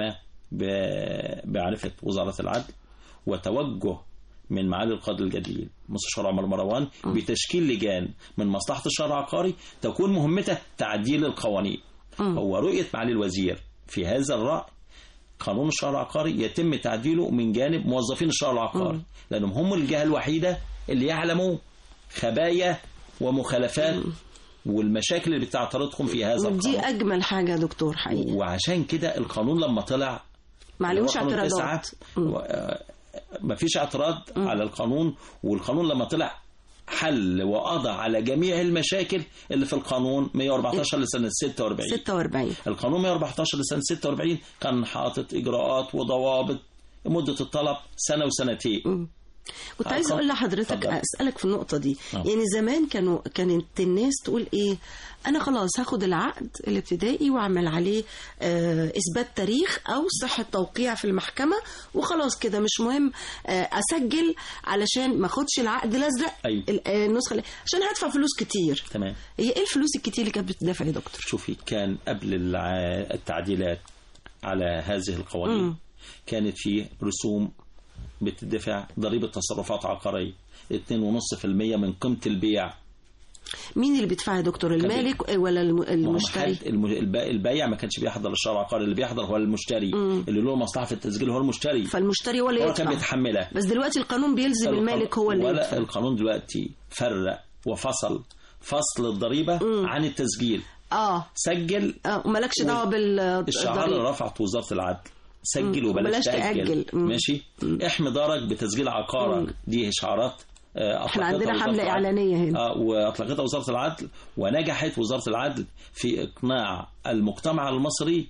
[SPEAKER 4] ب- بعرفة وزارة العدل وتوجه من معالي القاضي الجديد مستشار عمر مروان بتشكيل لجان من مصلحة الشهر العقاري تكون مهمته تعديل القوانين هو رؤية معالي الوزير في هذا الرأي قانون الشهر العقاري يتم تعديله من جانب موظفين الشهر العقاري لأنهم هم الجهة الوحيدة اللي يعلموا خبايا ومخالفات والمشاكل اللي بتعترضكم في هذا
[SPEAKER 3] ودي
[SPEAKER 4] القانون
[SPEAKER 3] أجمل حاجة يا دكتور حقيقي
[SPEAKER 4] وعشان كده القانون لما طلع
[SPEAKER 3] معلوش
[SPEAKER 4] اللي هو قانون
[SPEAKER 3] اعتراضات
[SPEAKER 4] تسعة، و- آه، مفيش اعتراض على القانون والقانون لما طلع حل وقضى على جميع المشاكل اللي في القانون 114 لسنة 46
[SPEAKER 3] 46
[SPEAKER 4] القانون 114 لسنة 46 كان حاطط إجراءات وضوابط مدة الطلب سنة وسنتين
[SPEAKER 3] كنت
[SPEAKER 4] آه،
[SPEAKER 3] عايز
[SPEAKER 4] اتفضل.
[SPEAKER 3] اقول لحضرتك
[SPEAKER 4] اتفضل.
[SPEAKER 3] اسالك في النقطه دي
[SPEAKER 4] آه.
[SPEAKER 3] يعني زمان كانوا كانت الناس تقول ايه انا خلاص هاخد العقد الابتدائي واعمل عليه آه اثبات تاريخ او صحه توقيع في المحكمه وخلاص كده مش مهم آه اسجل علشان ما اخدش العقد الازرق
[SPEAKER 4] أيوة.
[SPEAKER 3] ال- آه، النسخه اللي- عشان هدفع فلوس كتير
[SPEAKER 4] تمام
[SPEAKER 3] هي ايه الفلوس الكتير اللي كانت بتدفع يا دكتور
[SPEAKER 4] شوفي كان قبل الع- التعديلات على هذه القوانين
[SPEAKER 3] مم.
[SPEAKER 4] كانت في رسوم بتدفع ضريبة تصرفات عقارية 2.5% من قيمة البيع
[SPEAKER 3] مين اللي بيدفع يا دكتور المالك ولا الم-
[SPEAKER 4] ما هو
[SPEAKER 3] المشتري
[SPEAKER 4] حد- الم- الب- البايع ما كانش بيحضر الشرع العقاري اللي بيحضر هو المشتري اللي له مصلحة في التسجيل هو المشتري
[SPEAKER 3] فالمشتري هو اللي
[SPEAKER 4] هو كان
[SPEAKER 3] يدفع
[SPEAKER 4] بيتحملها
[SPEAKER 3] بس دلوقتي القانون بيلزم المالك هو اللي
[SPEAKER 4] ولا
[SPEAKER 3] يدفع
[SPEAKER 4] القانون دلوقتي فرق وفصل فصل الضريبة عن التسجيل
[SPEAKER 3] اه
[SPEAKER 4] سجل
[SPEAKER 3] اه ومالكش دعوه بال
[SPEAKER 4] الشعار
[SPEAKER 3] الضريبة.
[SPEAKER 4] اللي رفعت وزارة العدل سجل
[SPEAKER 3] مم.
[SPEAKER 4] وبلاش
[SPEAKER 3] وبلاش
[SPEAKER 4] تأجل,
[SPEAKER 3] تأجل. مم.
[SPEAKER 4] ماشي احمي دارك بتسجيل عقارك دي شعارات آه،
[SPEAKER 3] احنا
[SPEAKER 4] أطلقتها
[SPEAKER 3] عندنا
[SPEAKER 4] وزارة
[SPEAKER 3] حملة
[SPEAKER 4] العدل.
[SPEAKER 3] إعلانية هنا.
[SPEAKER 4] آه، وأطلقتها وزارة العدل ونجحت وزارة العدل في إقناع المجتمع المصري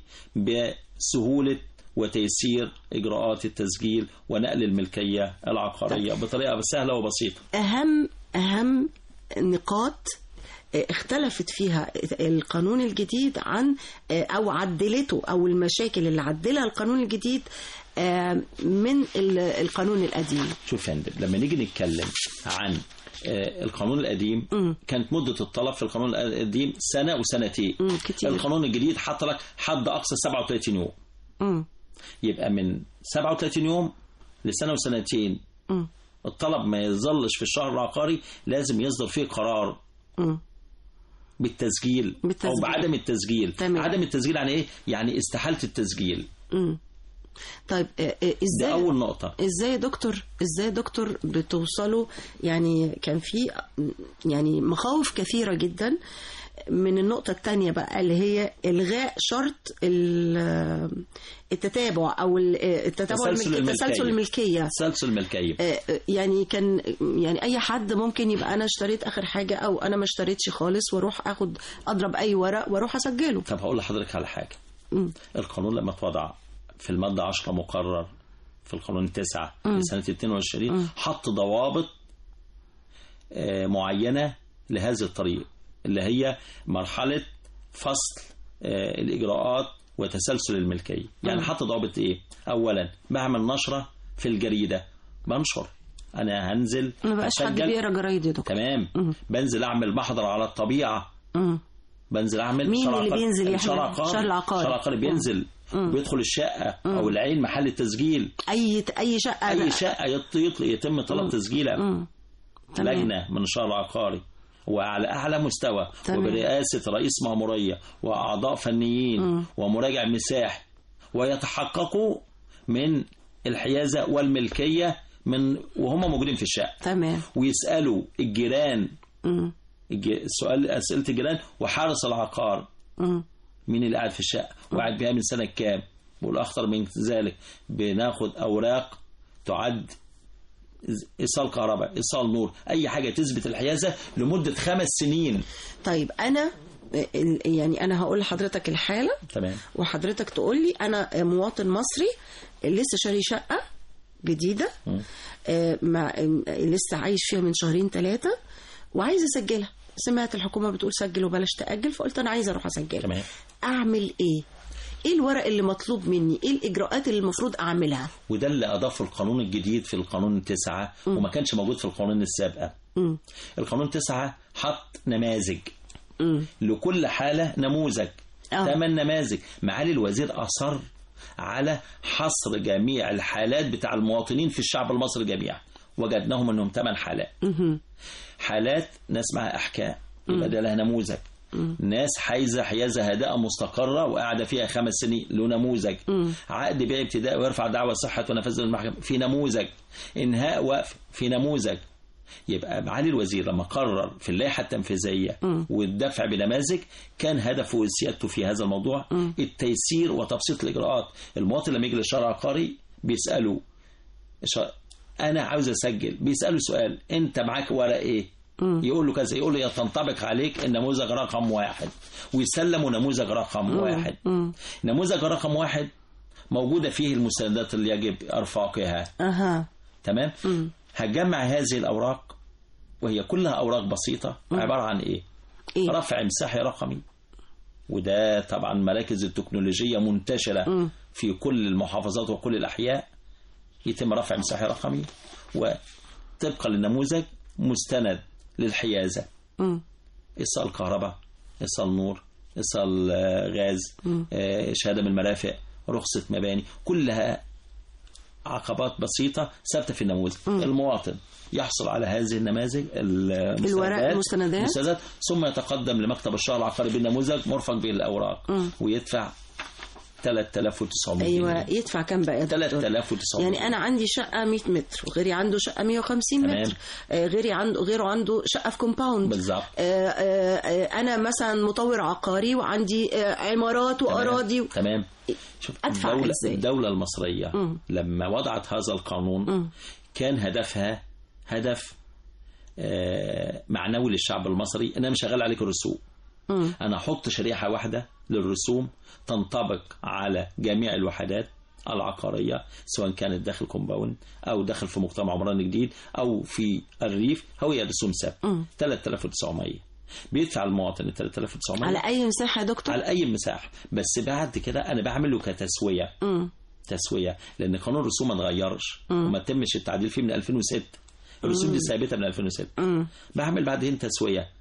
[SPEAKER 4] بسهولة وتيسير إجراءات التسجيل ونقل الملكية العقارية بطريقة سهلة وبسيطة
[SPEAKER 3] اهم اهم نقاط آه، اختلفت فيها القانون الجديد عن آه، او عدلته او المشاكل اللي عدلها القانون الجديد آه، من ال- القانون القديم
[SPEAKER 4] شوف يا فندم لما نيجي نتكلم عن آه، القانون القديم
[SPEAKER 3] مم.
[SPEAKER 4] كانت مدة الطلب في القانون القديم سنة وسنتين
[SPEAKER 3] مم، كتير.
[SPEAKER 4] القانون الجديد حط لك حد أقصى 37 يوم
[SPEAKER 3] مم.
[SPEAKER 4] يبقى من 37 يوم لسنة وسنتين
[SPEAKER 3] مم.
[SPEAKER 4] الطلب ما يظلش في الشهر العقاري لازم يصدر فيه قرار
[SPEAKER 3] مم.
[SPEAKER 4] بالتسجيل,
[SPEAKER 3] بالتسجيل.
[SPEAKER 4] أو بعدم التسجيل
[SPEAKER 3] تمام.
[SPEAKER 4] عدم التسجيل يعني إيه؟ يعني استحالة التسجيل
[SPEAKER 3] مم. طيب آه، آه،
[SPEAKER 4] دي
[SPEAKER 3] ازاي
[SPEAKER 4] أول نقطة
[SPEAKER 3] ازاي يا دكتور ازاي يا دكتور بتوصلوا يعني كان في يعني مخاوف كثيره جدا من النقطة الثانية بقى اللي هي إلغاء شرط ال- التتابع أو ال- التتابع
[SPEAKER 4] تسلسل
[SPEAKER 3] الملكي تسلسل الملكية
[SPEAKER 4] تسلسل الملكية
[SPEAKER 3] آه، آه، يعني كان يعني أي حد ممكن يبقى أنا اشتريت آخر حاجة أو أنا ما اشتريتش خالص وأروح أخد أضرب أي ورق وأروح أسجله
[SPEAKER 4] طب هقول لحضرتك على حاجة
[SPEAKER 3] مم.
[SPEAKER 4] القانون لما اتوضع في المادة 10 مقرر في القانون التاسع لسنة 22 حط ضوابط آه، معينة لهذا الطريق اللي هي مرحلة فصل آه، الإجراءات وتسلسل الملكية يعني حط ضوابط إيه أولا بعمل نشرة في الجريدة بنشر أنا هنزل
[SPEAKER 3] ما بقاش حد
[SPEAKER 4] أسجل.
[SPEAKER 3] بيقرا جرايد يا دكتور
[SPEAKER 4] تمام بنزل أعمل محضر على الطبيعة
[SPEAKER 3] مم.
[SPEAKER 4] بنزل اعمل
[SPEAKER 3] مين
[SPEAKER 4] شهر
[SPEAKER 3] اللي
[SPEAKER 4] عقاري.
[SPEAKER 3] بينزل يا
[SPEAKER 4] الشهر
[SPEAKER 3] أحمد؟
[SPEAKER 4] عقاري
[SPEAKER 3] شهر العقاري.
[SPEAKER 4] شهر عقاري بينزل بيدخل الشقه او العين محل التسجيل
[SPEAKER 3] أي أي شقة
[SPEAKER 4] اي شقه يط- يط- يتم طلب تسجيلها
[SPEAKER 3] مم. تمام.
[SPEAKER 4] لجنه من الشهر العقاري وعلى اعلى مستوى
[SPEAKER 3] تمام.
[SPEAKER 4] وبرئاسه رئيس ماموريه واعضاء فنيين
[SPEAKER 3] مم.
[SPEAKER 4] ومراجع مساح ويتحققوا من الحيازه والملكيه من وهم موجودين في الشقه
[SPEAKER 3] تمام
[SPEAKER 4] ويسالوا الجيران
[SPEAKER 3] مم.
[SPEAKER 4] الج- السؤال اسئله الجيران وحارس العقار
[SPEAKER 3] مم.
[SPEAKER 4] مين اللي قاعد في الشقه وقاعد بيها من سنه كام والاخطر من ذلك بناخد اوراق تعد ايصال كهرباء ايصال نور اي حاجه تثبت الحيازه لمده خمس سنين
[SPEAKER 3] طيب انا ال- يعني انا هقول لحضرتك الحاله
[SPEAKER 4] تمام
[SPEAKER 3] وحضرتك تقول لي انا مواطن مصري لسه شاري شقه جديده آه، مع آه، لسه عايش فيها من شهرين ثلاثه وعايز اسجلها سمعت الحكومه بتقول سجل وبلاش تاجل فقلت انا عايزه اروح اسجلها
[SPEAKER 4] تمام
[SPEAKER 3] اعمل ايه ايه الورق اللي مطلوب مني ايه الاجراءات اللي المفروض اعملها
[SPEAKER 4] وده اللي اضافه القانون الجديد في القانون التسعة وما كانش موجود في القانون السابقه
[SPEAKER 3] مم.
[SPEAKER 4] القانون تسعة حط نماذج
[SPEAKER 3] مم.
[SPEAKER 4] لكل حالة نموذج
[SPEAKER 3] آه.
[SPEAKER 4] ثمان نماذج معالي الوزير أصر على حصر جميع الحالات بتاع المواطنين في الشعب المصري جميعا وجدناهم انهم ثمان حالات
[SPEAKER 3] مهم.
[SPEAKER 4] حالات ناس معها احكام يبقى ده لها نموذج ناس حايزه حيازه هادئه مستقره وقاعده فيها خمس سنين له نموذج عقد بيع ابتدائي ويرفع دعوى صحه ونفذ المحكمه في نموذج انهاء وقف في نموذج يبقى معالي الوزير لما قرر في اللائحه التنفيذيه والدفع بنماذج كان هدفه سيادته في هذا الموضوع التيسير وتبسيط الاجراءات المواطن لما يجي للشارع العقاري بيساله شا- انا عاوز اسجل بيساله سؤال انت معاك ورق ايه يقول له كذا يقول له يا تنطبق عليك النموذج رقم واحد ويسلموا نموذج رقم واحد نموذج رقم واحد موجودة فيه المستندات اللي يجب إرفاقها
[SPEAKER 3] اها
[SPEAKER 4] تمام هتجمع هذه الأوراق وهي كلها أوراق بسيطة عبارة عن إيه
[SPEAKER 3] ايه
[SPEAKER 4] رفع مساحي رقمي وده طبعا مراكز التكنولوجية منتشرة في كل المحافظات وكل الأحياء يتم رفع مساحي رقمي وطبقا للنموذج مستند للحيازة
[SPEAKER 3] مم.
[SPEAKER 4] إيصال كهرباء إيصال نور إيصال آه، غاز آه، شهادة من المرافق رخصة مباني كلها عقبات بسيطة ثابتة في النموذج المواطن يحصل على هذه النماذج المستندات-
[SPEAKER 3] الورق- المستندات.
[SPEAKER 4] المستندات ثم يتقدم لمكتب الشهر العقاري بالنموذج مرفق به الأوراق ويدفع 3900
[SPEAKER 3] ايوه
[SPEAKER 4] جنيه.
[SPEAKER 3] يدفع كام بقى يا دكتور؟
[SPEAKER 4] 3900
[SPEAKER 3] يعني انا عندي شقه 100 متر وغيري عنده شقه 150
[SPEAKER 4] تمام.
[SPEAKER 3] متر آه، غيري عنده غيره عنده شقه في كومباوند
[SPEAKER 4] بالظبط
[SPEAKER 3] آه، آه، آه، انا مثلا مطور عقاري وعندي آه، عمارات واراضي
[SPEAKER 4] تمام شوف
[SPEAKER 3] أدفع
[SPEAKER 4] الدولة,
[SPEAKER 3] إزاي؟
[SPEAKER 4] الدولة المصرية لما وضعت هذا القانون كان هدفها هدف آه، معنوي للشعب المصري ان انا مش شغال عليك الرسوم انا احط شريحه واحده للرسوم تنطبق على جميع الوحدات العقاريه سواء كانت داخل كومباوند او داخل في مجتمع عمراني جديد او في الريف هي رسوم ثابته 3900 بيدفع المواطن ال 3900
[SPEAKER 3] على اي مساحه يا دكتور؟
[SPEAKER 4] على اي مساحه بس بعد كده انا بعمل له كتسويه
[SPEAKER 3] مم.
[SPEAKER 4] تسويه لان قانون الرسوم ما اتغيرش وما تمش التعديل فيه من 2006 الرسوم دي ثابته من 2006 بعمل بعدين تسويه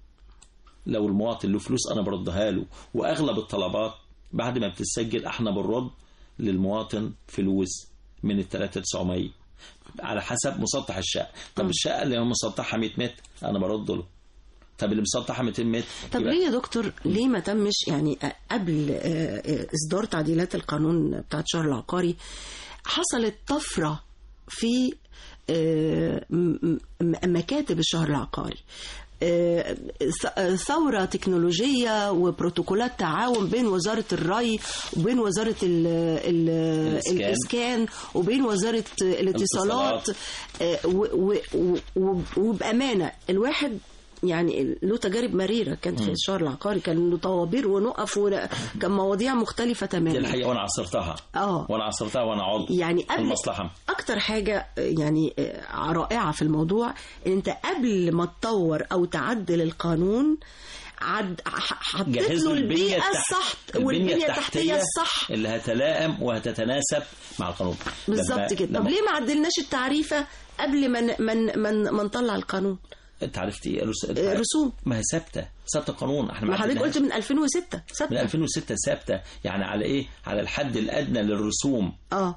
[SPEAKER 4] لو المواطن له فلوس انا بردها له واغلب الطلبات بعد ما بتسجل احنا بنرد للمواطن فلوس من ال 3900 على حسب مسطح الشقه طب الشقه اللي هو مسطحها 100 متر انا برد له طب اللي مسطحها 200 متر
[SPEAKER 3] طب
[SPEAKER 4] يبقى-
[SPEAKER 3] ليه يا دكتور ليه ما تمش يعني قبل آه، آه، اصدار تعديلات القانون بتاعت الشهر العقاري حصلت طفره في آه، م- م- مكاتب الشهر العقاري آه، ث- آه، ثورة تكنولوجية وبروتوكولات تعاون بين وزارة الري وبين وزارة ال ال
[SPEAKER 4] الإسكان.
[SPEAKER 3] الإسكان وبين وزارة الاتصالات آه، و- و- و- و- وبأمانة الواحد يعني له تجارب مريرة كانت في الشهر العقاري كان له طوابير ونقف ون- كان مواضيع مختلفة
[SPEAKER 4] دي
[SPEAKER 3] تماما
[SPEAKER 4] الحقيقه وانا عصرتها
[SPEAKER 3] اه
[SPEAKER 4] وانا عصرتها وانا عضو
[SPEAKER 3] يعني
[SPEAKER 4] في
[SPEAKER 3] قبل
[SPEAKER 4] المصلحه
[SPEAKER 3] اكتر حاجه يعني آه، رائعه في الموضوع ان انت قبل ما تطور او تعدل القانون عد ح- حطيت
[SPEAKER 4] جهز
[SPEAKER 3] له
[SPEAKER 4] له
[SPEAKER 3] البيئه
[SPEAKER 4] التحت-
[SPEAKER 3] الصح والبنيه التحتيه الصح
[SPEAKER 4] اللي هتلائم وهتتناسب مع القانون
[SPEAKER 3] بالظبط
[SPEAKER 4] لما-
[SPEAKER 3] كده طب
[SPEAKER 4] لما-
[SPEAKER 3] ليه ما عدلناش التعريفه قبل ما ن- ما ن- ما ن- ما نطلع القانون
[SPEAKER 4] انت عرفت ايه الرس-
[SPEAKER 3] آه، رسوم
[SPEAKER 4] ما هي ثابته ثابته القانون احنا
[SPEAKER 3] ما حضرتك
[SPEAKER 4] عدلناهاش.
[SPEAKER 3] قلت من 2006
[SPEAKER 4] من
[SPEAKER 3] ثابته
[SPEAKER 4] 2006 ثابته يعني على ايه على الحد الادنى للرسوم
[SPEAKER 3] اه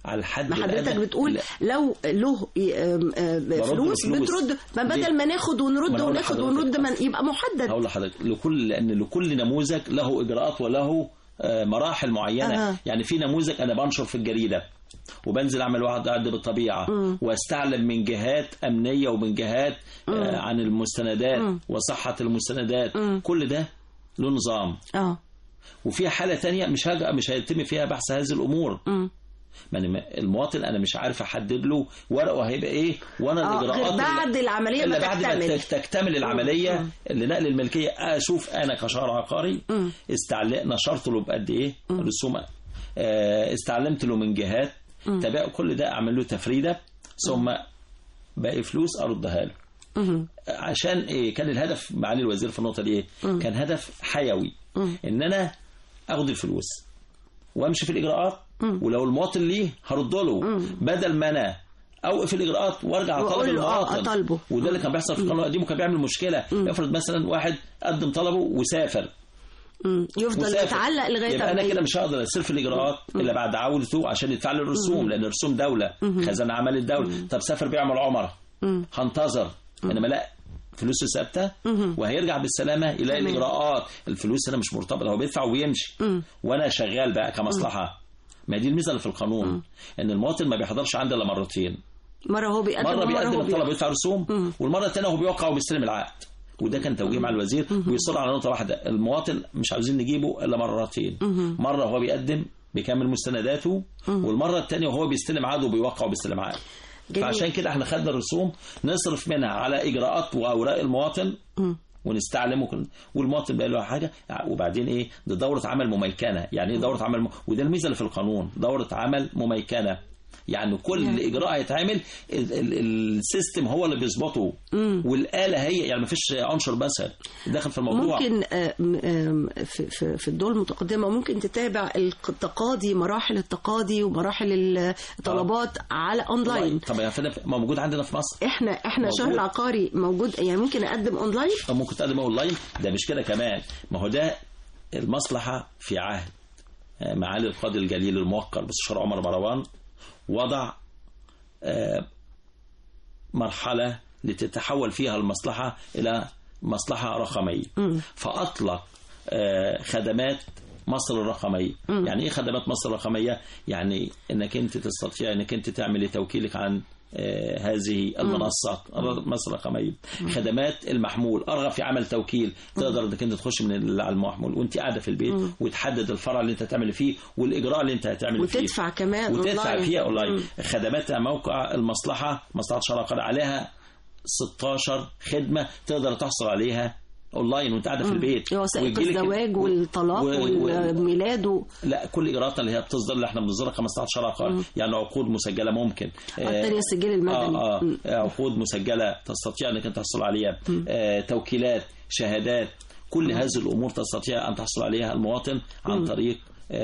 [SPEAKER 4] على الحد
[SPEAKER 3] ما حضرتك
[SPEAKER 4] الأدنى.
[SPEAKER 3] بتقول
[SPEAKER 4] لا.
[SPEAKER 3] لو له آم، آم، فلوس
[SPEAKER 4] له فلوس.
[SPEAKER 3] بترد ما
[SPEAKER 4] ليه؟
[SPEAKER 3] بدل ما ناخد
[SPEAKER 4] ما
[SPEAKER 3] ونرد
[SPEAKER 4] أنا هقول
[SPEAKER 3] وناخد
[SPEAKER 4] لحضرتك.
[SPEAKER 3] ونرد ما يبقى محدد
[SPEAKER 4] هقول لحضرتك لكل لان لكل نموذج له اجراءات وله آه، مراحل معينه
[SPEAKER 3] أها.
[SPEAKER 4] يعني في نموذج انا بنشر في الجريده وبنزل اعمل واحد قاعد بالطبيعه واستعلم من جهات امنيه ومن جهات آه، عن المستندات وصحه المستندات كل ده له نظام
[SPEAKER 3] اه
[SPEAKER 4] وفي حاله تانية مش هج... مش هيتم فيها بحث هذه الامور
[SPEAKER 3] مم.
[SPEAKER 4] ما أنا- المواطن انا مش عارف احدد له ورقه هيبقى ايه وانا
[SPEAKER 3] آه،
[SPEAKER 4] الاجراءات
[SPEAKER 3] غير بعد
[SPEAKER 4] اللي-
[SPEAKER 3] العملية ما
[SPEAKER 4] الا بعد ما
[SPEAKER 3] تكتمل.
[SPEAKER 4] تك- تكتمل العمليه لنقل الملكيه اشوف انا كشهر عقاري استعل... نشرت له بقد ايه رسوم آه، استعلمت له من جهات تبع كل ده اعمل له تفريده ثم باقي فلوس اردها له
[SPEAKER 3] مهم.
[SPEAKER 4] عشان ايه كان الهدف معالي الوزير في النقطه دي ايه كان هدف حيوي ان انا اخد الفلوس وامشي في الاجراءات ولو المواطن ليه هرد له بدل ما انا اوقف الاجراءات وارجع اطالب
[SPEAKER 3] وأقول له آه،
[SPEAKER 4] المواطن
[SPEAKER 3] أطالبه.
[SPEAKER 4] وده اللي كان بيحصل في القانون القديم وكان بيعمل مشكله افرض مثلا واحد قدم طلبه وسافر
[SPEAKER 3] مم. يفضل
[SPEAKER 4] وسافر.
[SPEAKER 3] يتعلق لغايه
[SPEAKER 4] يبقى انا
[SPEAKER 3] أما
[SPEAKER 4] كده
[SPEAKER 3] ي-
[SPEAKER 4] مش هقدر اسير في الاجراءات الا بعد عودته عشان يدفع لي الرسوم لان الرسوم دوله خزانه اعمال الدوله طب سافر بيعمل عمره هنتظر انما لا فلوسه ثابته وهيرجع بالسلامه يلاقي
[SPEAKER 3] تمام.
[SPEAKER 4] الاجراءات الفلوس هنا مش مرتبطه هو بيدفع ويمشي وانا شغال بقى كمصلحه ما دي الميزه اللي في القانون ان المواطن ما بيحضرش عندي الا مرتين
[SPEAKER 3] مره هو بيقدم
[SPEAKER 4] مره
[SPEAKER 3] ومره
[SPEAKER 4] بيقدم
[SPEAKER 3] هو
[SPEAKER 4] الطلب
[SPEAKER 3] بيقدم.
[SPEAKER 4] ويدفع رسوم والمره الثانيه هو بيوقع وبيستلم العقد وده كان توجيه مع الوزير ويصر على نقطه واحده المواطن مش عاوزين نجيبه الا مرتين مره هو بيقدم بيكمل مستنداته والمره الثانيه وهو بيستلم عقد وبيوقع وبيستلم عقد
[SPEAKER 3] جميل.
[SPEAKER 4] فعشان كده احنا خدنا الرسوم نصرف منها على اجراءات واوراق المواطن ونستعلمه كل والمواطن بقى له حاجه وبعدين ايه ده دوره عمل مميكنه يعني ايه دوره عمل م... وده الميزه اللي في القانون دوره عمل مميكنه يعني كل
[SPEAKER 3] يعني.
[SPEAKER 4] اجراء هيتعمل ال- ال- السيستم هو اللي بيظبطه والاله هي يعني ما فيش عنصر بشري داخل في الموضوع
[SPEAKER 3] ممكن آه، م- آم، في في في الدول المتقدمه ممكن تتابع التقاضي مراحل التقاضي ومراحل الطلبات على اونلاين
[SPEAKER 4] طب يا فندم موجود عندنا في مصر
[SPEAKER 3] احنا احنا
[SPEAKER 4] موجود.
[SPEAKER 3] شهر العقاري موجود يعني ممكن اقدم اونلاين
[SPEAKER 4] طب ممكن تقدم اونلاين ده مش كده كمان ما هو ده المصلحه في عهد آه، معالي القاضي الجليل الموقر مستشار عمر مروان وضع آه، مرحله لتتحول فيها المصلحه الى مصلحه رقميه فاطلق آه، خدمات مصر الرقميه يعني ايه خدمات مصر الرقميه يعني انك انت تستطيع انك انت تعملي توكيلك عن آه، هذه المنصات مصر الرقميه خدمات المحمول ارغب في عمل توكيل تقدر انك انت تخش من ال- على المحمول وانت قاعده في البيت وتحدد الفرع اللي انت هتعمل فيه والاجراء اللي انت هتعمل فيه
[SPEAKER 3] وتدفع كمان
[SPEAKER 4] وتدفع
[SPEAKER 3] أونلاين.
[SPEAKER 4] فيها اونلاين خدمات موقع المصلحه مصلحه شرق عليها 16 خدمه تقدر تحصل عليها اونلاين وانت قاعده في البيت
[SPEAKER 3] وثائق
[SPEAKER 4] ويجيلك-
[SPEAKER 3] الزواج والطلاق
[SPEAKER 4] و- و-
[SPEAKER 3] والميلاد و-
[SPEAKER 4] لا كل اجراءاتنا اللي هي بتصدر اللي احنا بنصدرها 15 عقار يعني عقود مسجله ممكن
[SPEAKER 3] الثانيه السجل المدني
[SPEAKER 4] آه
[SPEAKER 3] مم.
[SPEAKER 4] آه عقود مسجله تستطيع انك انت تحصل عليها آه توكيلات شهادات كل هذه الامور تستطيع ان تحصل عليها المواطن عن طريق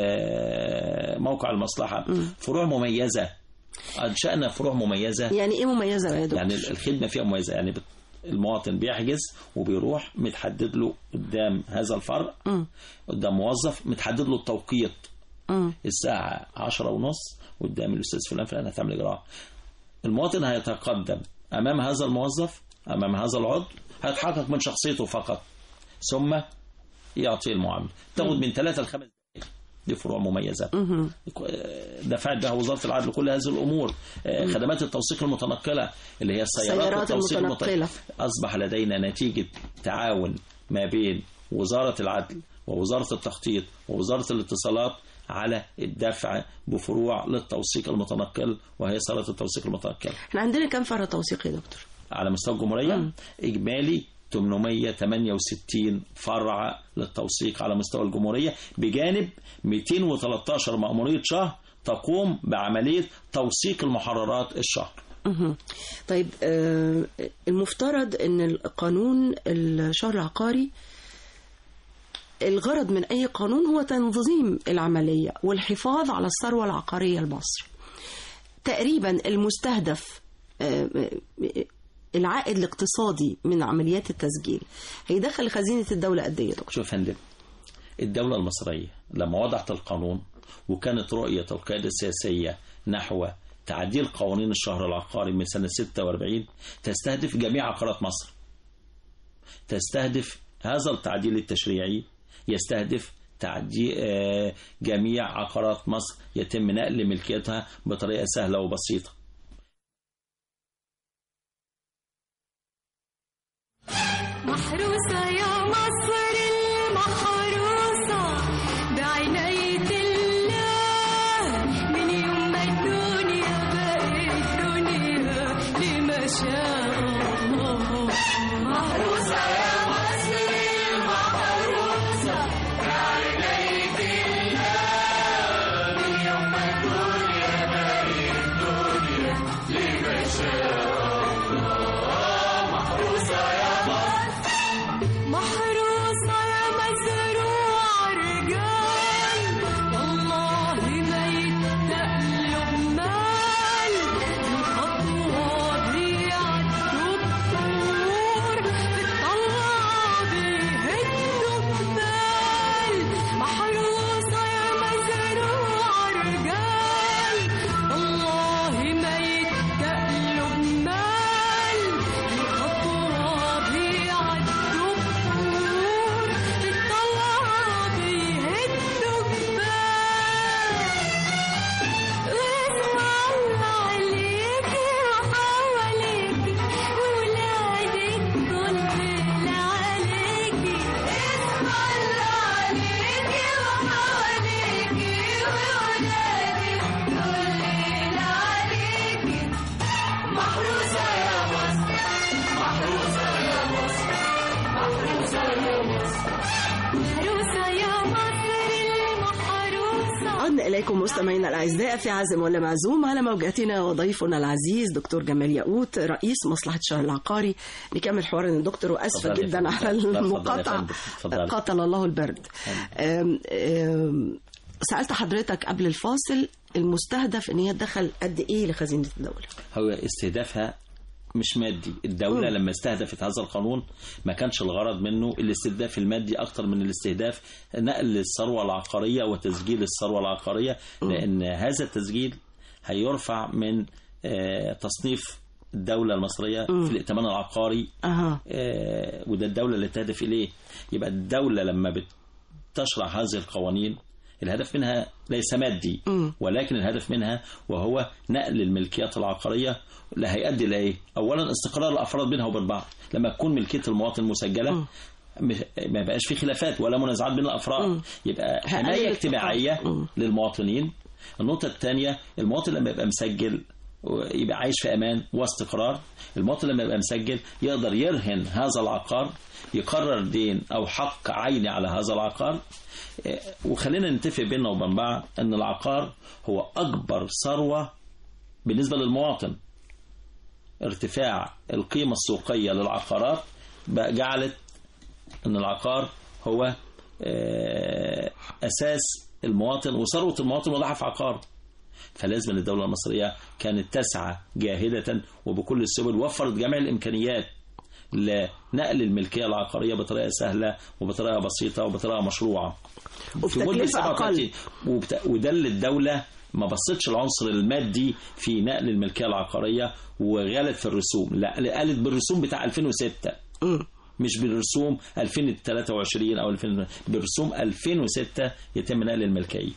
[SPEAKER 4] آه موقع المصلحه فروع مميزه انشانا فروع مميزه
[SPEAKER 3] يعني ايه مميزه يا دكتور
[SPEAKER 4] يعني الخدمه فيها مميزه يعني بت- المواطن بيحجز وبيروح متحدد له قدام هذا الفرع قدام موظف متحدد له التوقيت
[SPEAKER 3] مم.
[SPEAKER 4] الساعة عشرة ونص قدام الأستاذ فلان فلان هتعمل إجراء المواطن هيتقدم أمام هذا الموظف أمام هذا العضو هيتحقق من شخصيته فقط ثم يعطي المعاملة تاخد من ثلاثة لخمس دقائق دي فروع مميزة دفعت بها وزارة العدل كل هذه الأمور آه، خدمات التوثيق المتنقلة اللي هي السيارات
[SPEAKER 3] السيارات
[SPEAKER 4] التوثيق
[SPEAKER 3] المتنقلة.
[SPEAKER 4] أصبح لدينا نتيجة تعاون ما بين وزارة العدل ووزارة التخطيط ووزارة الاتصالات على الدفع بفروع للتوثيق المتنقل وهي صالة التوثيق المتنقل
[SPEAKER 3] احنا عندنا كام فرع توثيق يا دكتور
[SPEAKER 4] على مستوى الجمهورية إجمالي 868 فرع للتوثيق على مستوى الجمهورية بجانب 213 مأمورية شهر تقوم بعملية توثيق المحررات الشهر
[SPEAKER 3] مهم. طيب آه، المفترض ان القانون الشهر العقاري الغرض من اي قانون هو تنظيم العمليه والحفاظ على الثروه العقاريه لمصر تقريبا المستهدف آه، آه، العائد الاقتصادي من عمليات التسجيل هيدخل خزينه الدوله قد ايه يا دكتور؟
[SPEAKER 4] شوف يا فندم الدولة المصرية لما وضعت القانون وكانت رؤية القيادة السياسية نحو تعديل قوانين الشهر العقاري من سنة 46 تستهدف جميع عقارات مصر تستهدف هذا التعديل التشريعي يستهدف تعديل آه، جميع عقارات مصر يتم نقل ملكيتها بطريقة سهلة وبسيطة
[SPEAKER 5] محروسة يا مصر المحروسة بعناية الله من يوم ما الدنيا بقت دنيا لما شاء الله محروسة يا مصر المحروسة بعناية الله من يوم ما الدنيا بقت دنيا لما شاء الله محروسة يا مصر محروسة يا مزروع رجال والله ما يتقلب مال الخطوة بيعدوا بطور بتطلع بيهدوا جبال محروسة يا مزروع رجال والله ما يتقلب مال الخطوة بيعدوا بطور بتطلع بيهدوا جبال اسم الله عليكي وحواليكي وولادك كل اللي عليكي اسم الله عليكي وحواليكي وولادك كل اللي عليكي محروسة يا مصر محروسة يا مصر محروسة يا مصر محروسة يا مصر المحروسة
[SPEAKER 3] عدنا إليكم مستمعينا الأعزاء في عازم ولا معزوم على موجاتنا وضيفنا العزيز دكتور جمال ياقوت رئيس مصلحة الشهر العقاري نكمل حوارنا الدكتور وأسفة
[SPEAKER 4] اتفضل يا
[SPEAKER 3] جدا
[SPEAKER 4] فندم.
[SPEAKER 3] على
[SPEAKER 4] اتفضل يا
[SPEAKER 3] المقاطعة
[SPEAKER 4] فندم. اتفضل.
[SPEAKER 3] قاتل الله البرد أم- أم، سألت حضرتك قبل الفاصل المستهدف ان هي تدخل قد ايه لخزينة الدولة
[SPEAKER 4] هو استهدافها مش مادي الدولة
[SPEAKER 3] مم.
[SPEAKER 4] لما استهدفت هذا القانون ما كانش الغرض منه الاستهداف المادي أكتر من الاستهداف نقل الثروة العقارية وتسجيل الثروة العقارية لأن هذا التسجيل هيرفع من آه، تصنيف الدولة المصرية في الائتمان العقاري
[SPEAKER 3] اها
[SPEAKER 4] آه، وده الدولة اللي تهدف إليه يبقى الدولة لما بتشرع هذه القوانين الهدف منها ليس مادي
[SPEAKER 3] مم.
[SPEAKER 4] ولكن الهدف منها وهو نقل الملكيات العقارية اللي هيؤدي إلى إيه؟ أولا استقرار الأفراد بينها وبين بعض لما تكون ملكية المواطن مسجلة
[SPEAKER 3] مم.
[SPEAKER 4] م- ما بقاش في خلافات ولا منازعات بين الافراد
[SPEAKER 3] مم.
[SPEAKER 4] يبقى
[SPEAKER 3] هقلل
[SPEAKER 4] حمايه
[SPEAKER 3] الثقة.
[SPEAKER 4] اجتماعيه
[SPEAKER 3] مم.
[SPEAKER 4] للمواطنين النقطه الثانيه المواطن لما يبقى مسجل يبقى عايش في امان واستقرار المواطن لما يبقى مسجل يقدر يرهن هذا العقار يقرر دين او حق عيني على هذا العقار إيه، وخلينا نتفق بيننا وبين بعض ان العقار هو اكبر ثروه بالنسبه للمواطن ارتفاع القيمه السوقيه للعقارات بقى جعلت ان العقار هو آه، اساس المواطن وثروه المواطن وضعها في عقار فلازم الدوله المصريه كانت تسعى جاهده وبكل السبل وفرت جميع الامكانيات لنقل الملكيه العقاريه بطريقه سهله وبطريقه بسيطه وبطريقه مشروعه
[SPEAKER 3] وفي
[SPEAKER 4] في مدة
[SPEAKER 3] تكلفة
[SPEAKER 4] 37
[SPEAKER 3] أقل.
[SPEAKER 4] وبت... وده اللي الدولة ما بصتش العنصر المادي في نقل الملكية العقارية وغالت في الرسوم لا قالت بالرسوم بتاع 2006
[SPEAKER 3] مم.
[SPEAKER 4] مش بالرسوم 2023 او 2000 برسوم 2006 يتم نقل الملكية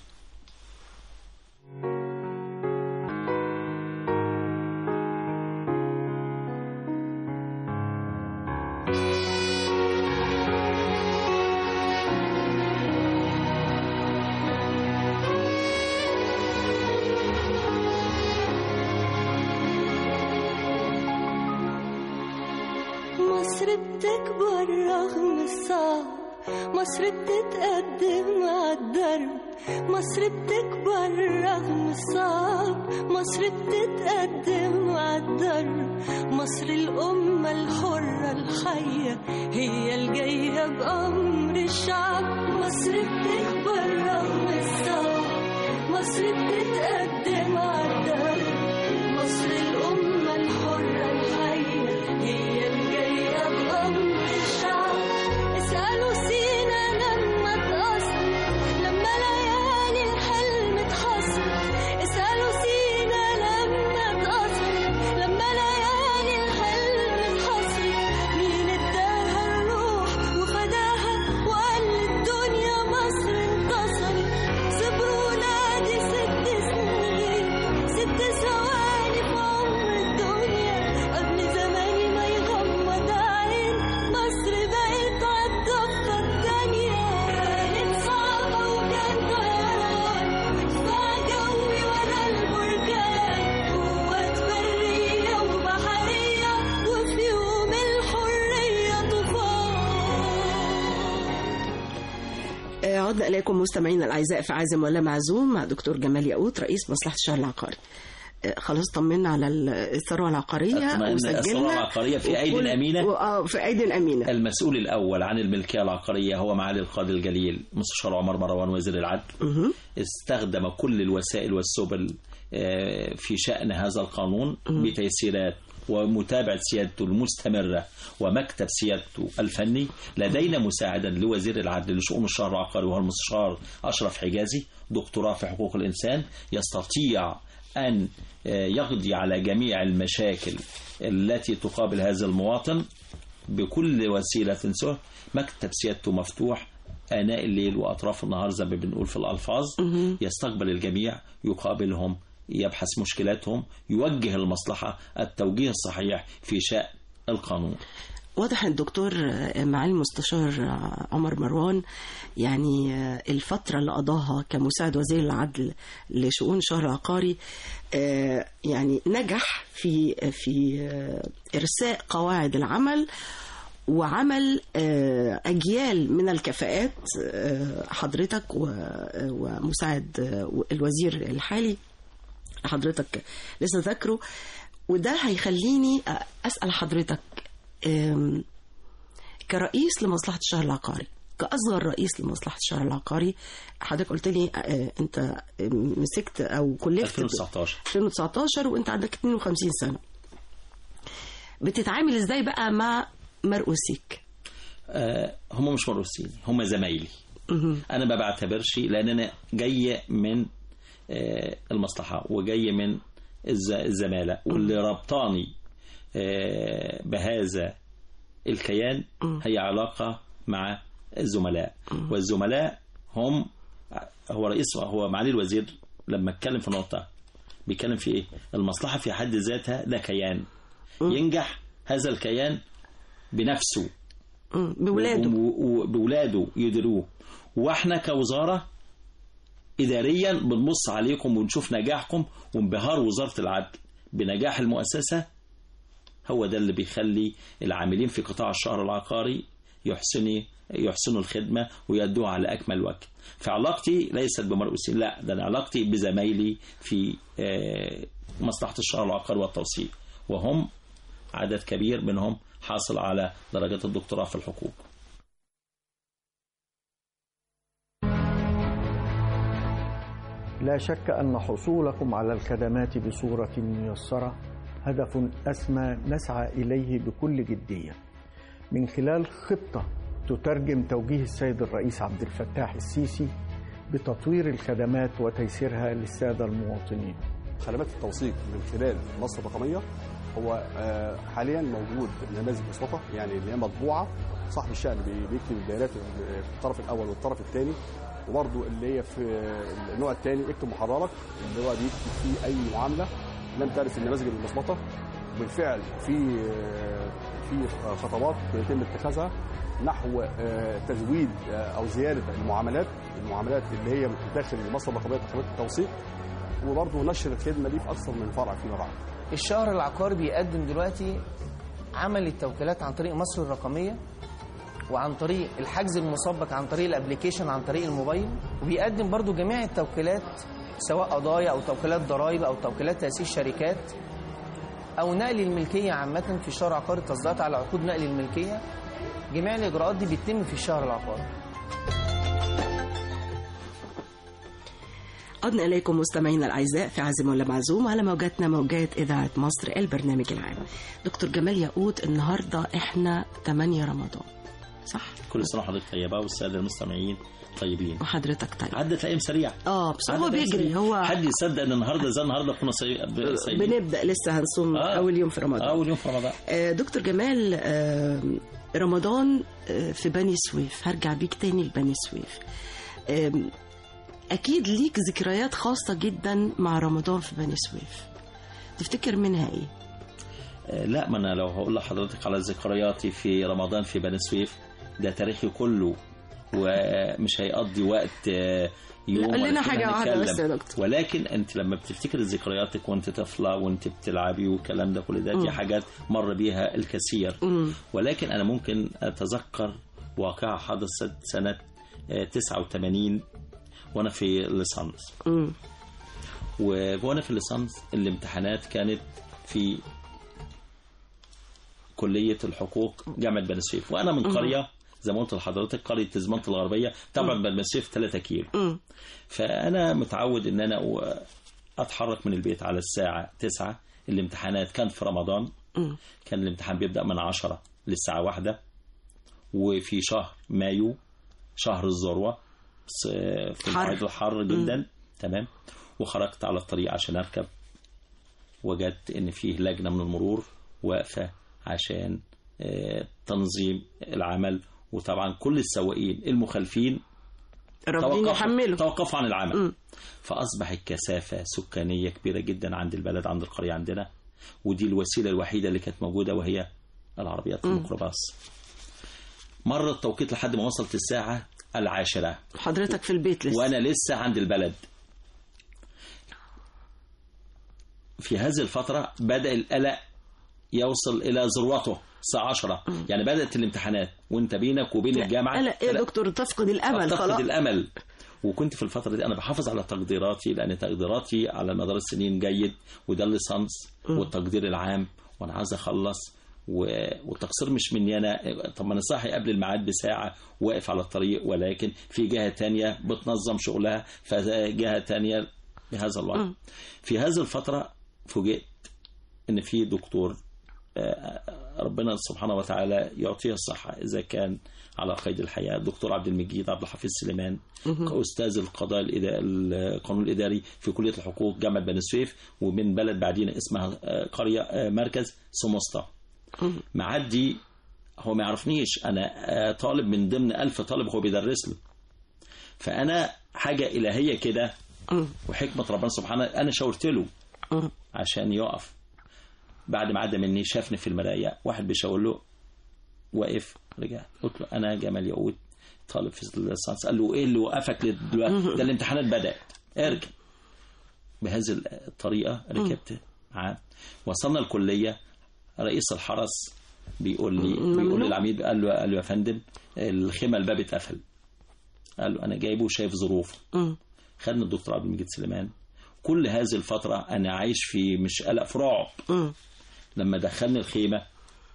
[SPEAKER 5] مصر بتكبر رغم الصعب مصر بتتقدم عالدرب مصر بتكبر رغم الصعب مصر بتتقدم عالدرب مصر الأمة الحرة الحية هي الجاية بأمر الشعب مصر بتكبر رغم الصعب مصر بتتقدم عالدرب مصر الأمة الحرة الحية هي الجاية بأمر الشعب اسألوا سينا لما اتأثر لما ليالي الحلم اتحصر اسألوا سينا
[SPEAKER 3] آه، عدنا إليكم مستمعينا الأعزاء في عازم ولا معزوم مع دكتور جمال ياقوت رئيس مصلحة الشهر العقاري آه، خلاص طمنا على الثروة العقارية
[SPEAKER 4] أطمئن الثروة
[SPEAKER 3] وسجلنا
[SPEAKER 4] العقارية في أيدي
[SPEAKER 3] وكل-
[SPEAKER 4] أمينة.
[SPEAKER 3] و- آه، في أيدي أمينة
[SPEAKER 4] المسؤول الأول عن الملكية العقارية هو معالي القاضي الجليل مستشار عمر مروان وزير العدل
[SPEAKER 3] مهم.
[SPEAKER 4] استخدم كل الوسائل والسبل آه، في شأن هذا القانون بتيسيرات ومتابعة سيادته المستمرة ومكتب سيادته الفني لدينا مساعدا لوزير العدل لشؤون الشهر العقاري وهو المستشار أشرف حجازي دكتوراه في حقوق الإنسان يستطيع أن آه، يقضي على جميع المشاكل التي تقابل هذا المواطن بكل وسيلة سهل مكتب سيادته مفتوح آناء الليل وأطراف النهار زي ما بنقول في الألفاظ يستقبل الجميع يقابلهم يبحث مشكلاتهم يوجه المصلحة التوجيه الصحيح في شأن القانون
[SPEAKER 3] واضح ان الدكتور آه، معالي المستشار آه، عمر مروان يعني آه، الفترة اللي قضاها كمساعد وزير العدل لشؤون الشهر العقاري آه، يعني نجح في في آه، إرساء قواعد العمل وعمل آه، أجيال من الكفاءات آه، حضرتك و- آه، ومساعد آه، الوزير الحالي حضرتك لسه ذاكره وده هيخليني أسأل حضرتك أم، كرئيس لمصلحة الشهر العقاري كأصغر رئيس لمصلحة الشهر العقاري حضرتك قلت لي أه، أنت مسكت أو كلفت
[SPEAKER 4] 2019
[SPEAKER 3] 2019 وأنت عندك 52 سنة بتتعامل إزاي بقى مع مرؤوسيك
[SPEAKER 4] آه، هم مش مرؤوسين هم زمايلي
[SPEAKER 3] مهم.
[SPEAKER 4] انا ما بعتبرش لان انا جاي من آه، المصلحه وجاي من الز- الزماله واللي ربطاني آه، بهذا الكيان هي علاقه مع الزملاء والزملاء هم هو رئيس هو معالي الوزير لما اتكلم في نقطه بيتكلم في ايه المصلحه في حد ذاتها ده كيان ينجح هذا الكيان بنفسه
[SPEAKER 3] مم. بولاده
[SPEAKER 4] و- و- بولاده يديروه واحنا كوزاره اداريا بنبص عليكم ونشوف نجاحكم وانبهار وزاره العدل بنجاح المؤسسه هو ده اللي بيخلي العاملين في قطاع الشهر العقاري يحسنوا يحسنوا الخدمه ويأدوها على اكمل وجه. فعلاقتي ليست بمرؤوسين لا ده أنا علاقتي بزمايلي في آه، مصلحه الشهر العقاري والتوثيق وهم عدد كبير منهم حاصل على درجات الدكتوراه في الحقوق.
[SPEAKER 9] لا شك أن حصولكم على الخدمات بصورة ميسرة هدف أسمى نسعى إليه بكل جدية من خلال خطة تترجم توجيه السيد الرئيس عبد الفتاح السيسي بتطوير الخدمات وتيسيرها للسادة المواطنين
[SPEAKER 10] خدمات التوثيق من خلال مصر الرقميه هو آه، حاليا موجود نماذج مسبقه يعني اللي هي مطبوعه صاحب الشأن بي- بيكتب البيانات في الطرف الاول والطرف الثاني وبرضه اللي هي في النوع الثاني اكتب محررك اللي هو بيكتب فيه اي معامله لم ترث النماذج المسبقه بالفعل في آه، في خطوات بيتم اتخاذها نحو آه، تزويد آه، او زياده المعاملات المعاملات اللي هي داخل مصر الرقميه خدمات التوثيق وبرضه نشر الخدمه دي في اكثر من فرع فيما بعد
[SPEAKER 11] الشهر العقاري بيقدم دلوقتي عمل التوكيلات عن طريق مصر الرقمية وعن طريق الحجز المسبق عن طريق الابليكيشن عن طريق الموبايل وبيقدم برضو جميع التوكيلات سواء قضايا او توكيلات ضرائب او توكيلات تأسيس شركات او نقل الملكية عامة في الشهر العقاري التصديقات على عقود نقل الملكية جميع الاجراءات دي بتتم في الشهر العقاري
[SPEAKER 3] عدنا إليكم مستمعينا الأعزاء في عزم ولا معزوم على موجاتنا موجات إذاعة مصر البرنامج العام دكتور جمال ياقوت النهاردة إحنا 8 رمضان صح؟
[SPEAKER 4] كل سنه وحضرتك طيبه والساده المستمعين طيبين.
[SPEAKER 3] وحضرتك طيب
[SPEAKER 4] عدت ايام سريعه.
[SPEAKER 3] اه بس هو
[SPEAKER 4] عدت أيام
[SPEAKER 3] بيجري
[SPEAKER 4] سريعة.
[SPEAKER 3] هو
[SPEAKER 4] حد يصدق ان النهارده زي النهارده كنا صي- ب- صايمين
[SPEAKER 3] بنبدأ لسه هنصوم
[SPEAKER 4] آه.
[SPEAKER 3] أول يوم في رمضان
[SPEAKER 4] اول يوم في رمضان
[SPEAKER 3] آه، دكتور جمال آه، رمضان آه، في بني سويف هرجع بيك تاني لبني سويف آم، أكيد ليك ذكريات خاصة جدا مع رمضان في بني سويف تفتكر منها إيه؟
[SPEAKER 4] آه، لا ما انا لو هقول لحضرتك على ذكرياتي في رمضان في بني سويف ده تاريخي كله ومش هيقضي وقت آه، يوم
[SPEAKER 3] قول
[SPEAKER 4] ولا
[SPEAKER 3] لنا
[SPEAKER 4] اتنين
[SPEAKER 3] حاجة واحدة
[SPEAKER 4] هنتكلم.
[SPEAKER 3] بس يا دكتور.
[SPEAKER 4] ولكن انت لما بتفتكر ذكرياتك وانت طفله وانت بتلعبي والكلام ده كل ده
[SPEAKER 3] مم.
[SPEAKER 4] دي حاجات مر بيها الكثير
[SPEAKER 3] مم.
[SPEAKER 4] ولكن انا ممكن اتذكر واقعة حدثت سنة آه، 89 وانا في الليسانس
[SPEAKER 3] مم.
[SPEAKER 4] وانا في الليسانس الامتحانات كانت في كليه الحقوق جامعه بني سويف وانا من
[SPEAKER 3] مم.
[SPEAKER 4] قريه زي ما قلت لحضرتك قريه تزمنت الغربيه طبعا بني سويف 3 كيلو
[SPEAKER 3] مم.
[SPEAKER 4] فانا متعود ان انا أ- اتحرك من البيت على الساعه 9 الامتحانات كان في رمضان
[SPEAKER 3] مم.
[SPEAKER 4] كان الامتحان بيبدا من 10 للساعه واحدة وفي شهر مايو شهر الذروه س- في
[SPEAKER 3] حر.
[SPEAKER 4] المواعيد الحر
[SPEAKER 3] مم.
[SPEAKER 4] جدا تمام وخرجت على الطريق عشان اركب وجدت ان فيه لجنه من المرور واقفه عشان آه، تنظيم العمل وطبعا كل السواقين المخالفين
[SPEAKER 3] رافضين
[SPEAKER 4] توقفوا-
[SPEAKER 3] يحملوا.
[SPEAKER 4] توقفوا عن العمل
[SPEAKER 3] مم.
[SPEAKER 4] فأصبح الكثافة سكانية كبيرة جدا عند البلد عند القرية عندنا ودي الوسيلة الوحيدة اللي كانت موجودة وهي العربيات
[SPEAKER 3] مم.
[SPEAKER 4] الميكروباص مر التوقيت لحد ما وصلت الساعة العاشرة
[SPEAKER 3] حضرتك في البيت لسه
[SPEAKER 4] وأنا لسه عند البلد في هذه الفترة بدأ القلق يوصل إلى ذروته الساعة 10 يعني بدأت الامتحانات وانت بينك وبين الجامعة
[SPEAKER 3] لا ايه يا دكتور تفقد الامل
[SPEAKER 4] تفقد
[SPEAKER 3] خلاص
[SPEAKER 4] الامل وكنت في الفتره دي انا بحافظ على تقديراتي لان تقديراتي على مدار السنين جيد وده الليسانس
[SPEAKER 3] مم.
[SPEAKER 4] والتقدير العام وانا عايز اخلص و- والتقصير مش مني انا طب ما انا صاحي قبل الميعاد بساعه واقف على الطريق ولكن في جهه تانية بتنظم شغلها فجهه تانية بهذا الوضع
[SPEAKER 3] مم.
[SPEAKER 4] في هذه الفتره فوجئت ان في دكتور آه، ربنا سبحانه وتعالى يعطيه الصحة إذا كان على قيد الحياة دكتور عبد المجيد عبد الحفيظ سليمان
[SPEAKER 3] مهم.
[SPEAKER 4] أستاذ القضاء الإدا- القانون الإداري في كلية الحقوق جامعة بني سويف ومن بلد بعدين اسمها آه، قرية آه، مركز سمسطة
[SPEAKER 3] مم.
[SPEAKER 4] معدي هو ما يعرفنيش أنا آه، طالب من ضمن ألف طالب هو بيدرس له فأنا حاجة إلهية كده
[SPEAKER 3] مم.
[SPEAKER 4] وحكمة ربنا سبحانه أنا شاورت له
[SPEAKER 3] مم.
[SPEAKER 4] عشان يقف بعد ما عدى مني شافني في المراية واحد بيشاور له واقف رجع قلت له أنا جمال يعود طالب في الليسانس قال له إيه اللي وقفك دلوقتي ده الامتحانات بدأت ارجع بهذه الطريقة ركبت معاه وصلنا الكلية رئيس الحرس بيقول لي
[SPEAKER 3] ممنوع.
[SPEAKER 4] بيقول للعميد قال له قال له يا فندم الخيمة الباب اتقفل قال له أنا جايبه وشايف ظروفه
[SPEAKER 3] مم.
[SPEAKER 4] خدنا الدكتور عبد المجيد سليمان كل هذه الفترة أنا عايش في مش قلق في رعب
[SPEAKER 3] مم.
[SPEAKER 4] لما دخلني الخيمة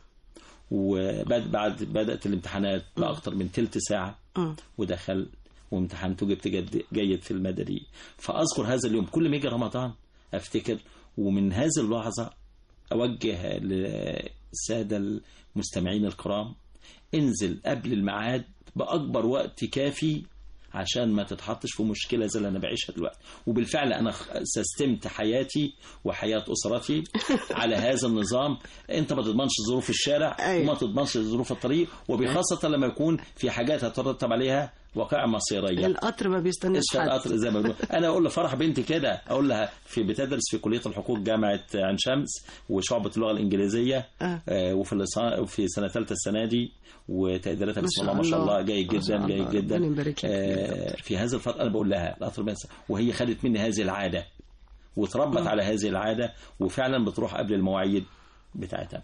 [SPEAKER 4] وبعد بعد بدأت الامتحانات بأكتر من تلت ساعة
[SPEAKER 3] مم.
[SPEAKER 4] ودخل وامتحنت وجبت جد جيد في المدني فأذكر هذا اليوم كل ما يجي رمضان أفتكر ومن هذه اللحظة أوجه للسادة المستمعين الكرام انزل قبل الميعاد بأكبر وقت كافي عشان ما تتحطش في مشكلة زي اللي أنا بعيشها دلوقتي وبالفعل أنا خ- سستمت حياتي وحياة أسرتي على هذا النظام أنت ما تضمنش ظروف الشارع
[SPEAKER 3] أيوة.
[SPEAKER 4] وما تضمنش ظروف الطريق وبخاصة لما يكون في حاجات هترتب عليها واقع مصيرية
[SPEAKER 3] القطر ما بيستناش
[SPEAKER 4] اسفل
[SPEAKER 3] حد
[SPEAKER 4] القطر زي ما بنقول انا اقول لفرح بنتي كده اقول لها في بتدرس في كليه الحقوق جامعه عين شمس وشعبه اللغه الانجليزيه
[SPEAKER 3] آه.
[SPEAKER 4] آه، وفي اللسان وفي سنه ثالثه السنه دي وتقديراتها
[SPEAKER 3] ما
[SPEAKER 4] بسم
[SPEAKER 3] شاء
[SPEAKER 4] الله ما شاء
[SPEAKER 3] الله.
[SPEAKER 4] الله جيد
[SPEAKER 3] ما شاء
[SPEAKER 4] جدا
[SPEAKER 3] الله.
[SPEAKER 4] جيد جدا
[SPEAKER 3] ربنا يبارك لك
[SPEAKER 4] آه، في هذه الفتره انا بقول لها القطر بينسى وهي خدت مني هذه العاده وتربت على هذه العاده وفعلا بتروح قبل المواعيد بتاعتها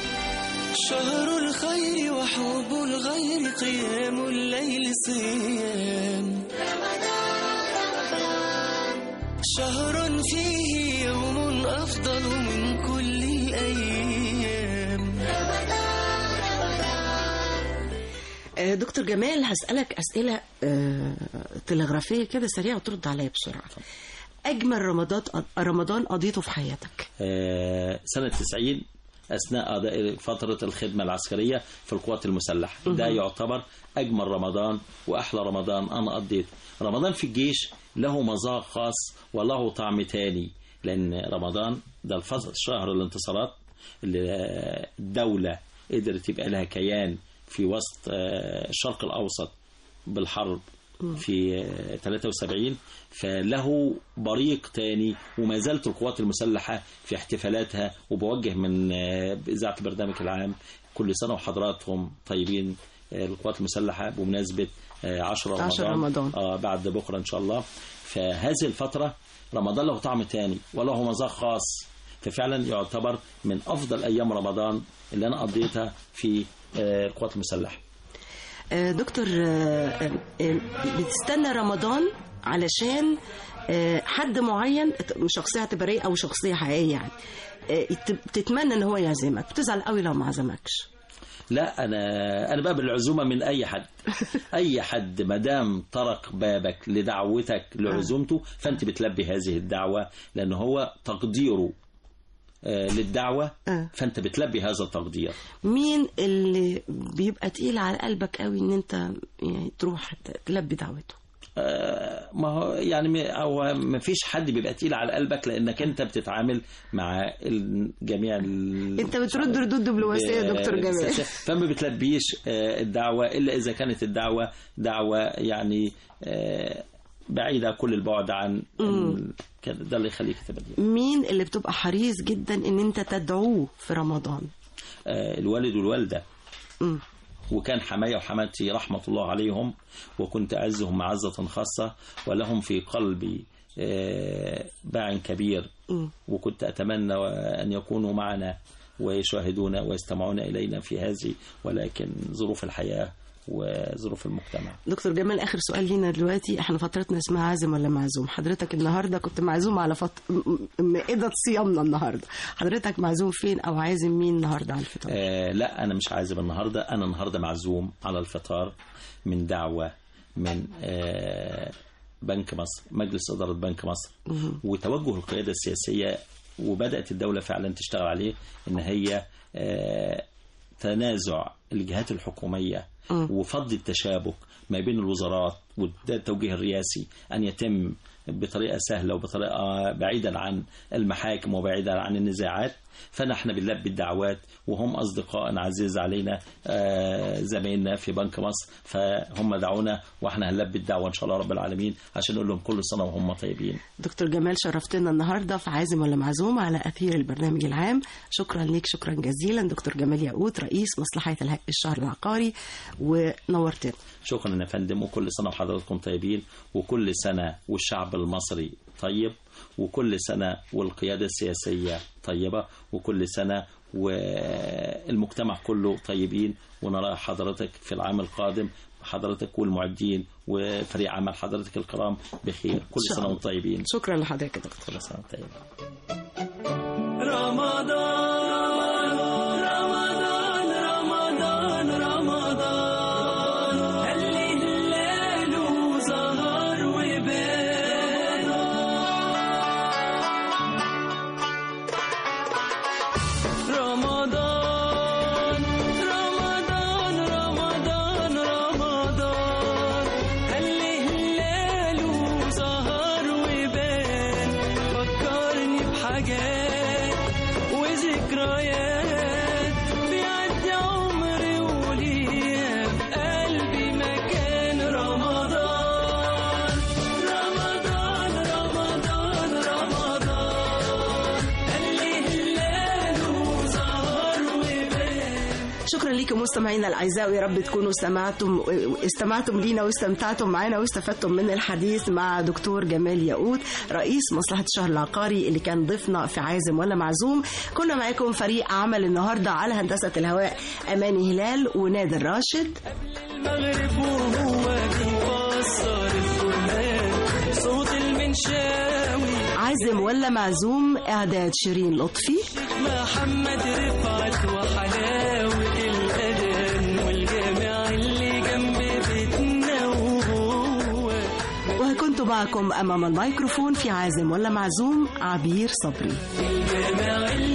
[SPEAKER 5] شهر الخير وحب الغير قيام الليل صيام شهر فيه يوم أفضل من كل الأيام
[SPEAKER 3] آه، دكتور جمال هسألك أسئلة آه، تلغرافية كده سريعة وترد عليا بسرعة أجمل رمضان رمضان قضيته في حياتك
[SPEAKER 4] آه، سنة 90 أثناء أداء فترة الخدمة العسكرية في القوات المسلحة ده
[SPEAKER 3] مهم.
[SPEAKER 4] يعتبر أجمل رمضان وأحلى رمضان أنا قضيته رمضان في الجيش له مذاق خاص وله طعم تاني لأن رمضان ده الفصل شهر الانتصارات اللي آه، الدولة قدرت يبقى لها كيان في وسط آه، الشرق الأوسط بالحرب في آه، 73 فله بريق تاني وما زالت القوات المسلحة في احتفالاتها وبوجه من آه، إذاعة البرنامج العام كل سنة وحضراتهم طيبين آه، القوات المسلحة بمناسبة آه، 10 رمضان,
[SPEAKER 3] 10 رمضان.
[SPEAKER 4] آه بعد بكرة إن شاء الله فهذه الفترة رمضان له طعم تاني وله مذاق خاص ففعلا يعتبر من أفضل أيام رمضان اللي أنا قضيتها في آه، القوات المسلحة
[SPEAKER 3] آه، دكتور آه، آه، بتستنى رمضان علشان آه، حد معين شخصيه اعتباريه او شخصيه حقيقيه يعني آه، يت- تتمنى ان هو يعزمك بتزعل قوي لو ما عزمكش
[SPEAKER 4] لا انا انا بقبل العزومه من اي حد اي حد ما دام طرق بابك لدعوتك لعزومته فانت بتلبي هذه الدعوه لان هو تقديره آه، للدعوه فانت بتلبي هذا التقدير
[SPEAKER 3] مين اللي بيبقى تقيل على قلبك قوي ان انت يعني تروح ت- تلبي دعوته
[SPEAKER 4] آه، ما هو يعني م- هو ما فيش حد بيبقى تقيل على قلبك لانك انت بتتعامل مع ال- جميع ال...
[SPEAKER 3] انت بترد ردود دبلوماسيه يا دكتور جمال
[SPEAKER 4] فما بتلبيش آه، الدعوة إلا إذا كانت الدعوة دعوة يعني آه، بعيدة كل البعد عن ال- كده ده اللي يخليك تبدي
[SPEAKER 3] مين اللي بتبقى حريص جدا ان انت تدعوه في رمضان
[SPEAKER 4] آه، الوالد والوالدة
[SPEAKER 3] مم.
[SPEAKER 4] وكان حماية وحماتي رحمة الله عليهم وكنت أعزهم معزة خاصة ولهم في قلبي آه، باع كبير
[SPEAKER 3] مم.
[SPEAKER 4] وكنت أتمنى أن يكونوا معنا ويشاهدون ويستمعون إلينا في هذه ولكن ظروف الحياة وظروف المجتمع
[SPEAKER 3] دكتور جمال اخر سؤال لينا دلوقتي احنا فترتنا اسمها عازم ولا معزوم حضرتك النهارده كنت معزوم على فط... م- م- مائده صيامنا النهارده حضرتك معزوم فين او عازم مين النهارده على الفطار
[SPEAKER 4] آه لا أنا مش عازم النهاردة أنا النهاردة معزوم على الفطار من دعوة من آه بنك مصر مجلس إدارة بنك مصر
[SPEAKER 3] مهم.
[SPEAKER 4] وتوجه القيادة السياسية وبدأت الدولة فعلا تشتغل عليه إن هي آه تنازع الجهات الحكومية
[SPEAKER 3] مم.
[SPEAKER 4] وفض التشابك ما بين الوزارات وده التوجيه الرئاسي أن يتم بطريقة سهلة وبطريقة بعيدا عن المحاكم وبعيدا عن النزاعات فنحن بنلبي الدعوات وهم أصدقاء عزيز علينا آه، زمايلنا في بنك مصر فهم دعونا واحنا هنلبي الدعوة إن شاء الله رب العالمين عشان نقول لهم كل سنة وهم طيبين
[SPEAKER 3] دكتور جمال شرفتنا النهارده في عازم ولا معزوم على اثير البرنامج العام شكرا ليك شكرا جزيلا دكتور جمال ياقوت رئيس مصلحه الهيئة الشهر العقاري ونورتنا
[SPEAKER 4] شكرا يا فندم وكل سنة وحضراتكم طيبين وكل سنة والشعب المصري طيب وكل سنة والقيادة السياسية طيبة وكل سنة والمجتمع كله طيبين ونرى حضرتك في العام القادم حضرتك والمعدين وفريق عمل حضرتك الكرام بخير كل
[SPEAKER 3] إن شاء
[SPEAKER 4] سنة
[SPEAKER 3] الله.
[SPEAKER 4] وانتم طيبين
[SPEAKER 3] شكرا لحضرتك يا دكتور
[SPEAKER 4] كل سنة وانتم طيبين
[SPEAKER 5] رمضان رمضان رمضان رمضان اللي هلاله ظهر وبان رمضان رمضان رمضان رمضان اللي هلاله ظهر وبان فكرني بحاجات وذكريات بيعدي عمري وليا في قلبي مكان رمضان رمضان رمضان رمضان اللي هلاله ظهر وبان
[SPEAKER 3] شكرا لكم مستمعينا الاعزاء ويا رب تكونوا سمعتم استمعتم لينا واستمتعتم معنا واستفدتم من الحديث مع دكتور جمال ياقوت رئيس مصلحه الشهر العقاري اللي كان ضيفنا في عازم ولا معزوم كنا معاكم فريق عمل النهارده على هندسه الهواء اماني هلال ونادر راشد
[SPEAKER 5] المغرب وهو بيكسر الفرقان صوت المنشاوي
[SPEAKER 3] عازم ولا معزوم اعداد شيرين لطفي
[SPEAKER 5] محمد رفعت وحلاوة الأذان والجامع اللي جنب بيتنا وهو
[SPEAKER 3] وكنت معكم امام الميكروفون في عازم ولا معزوم عبير صبري
[SPEAKER 5] الجامع اللي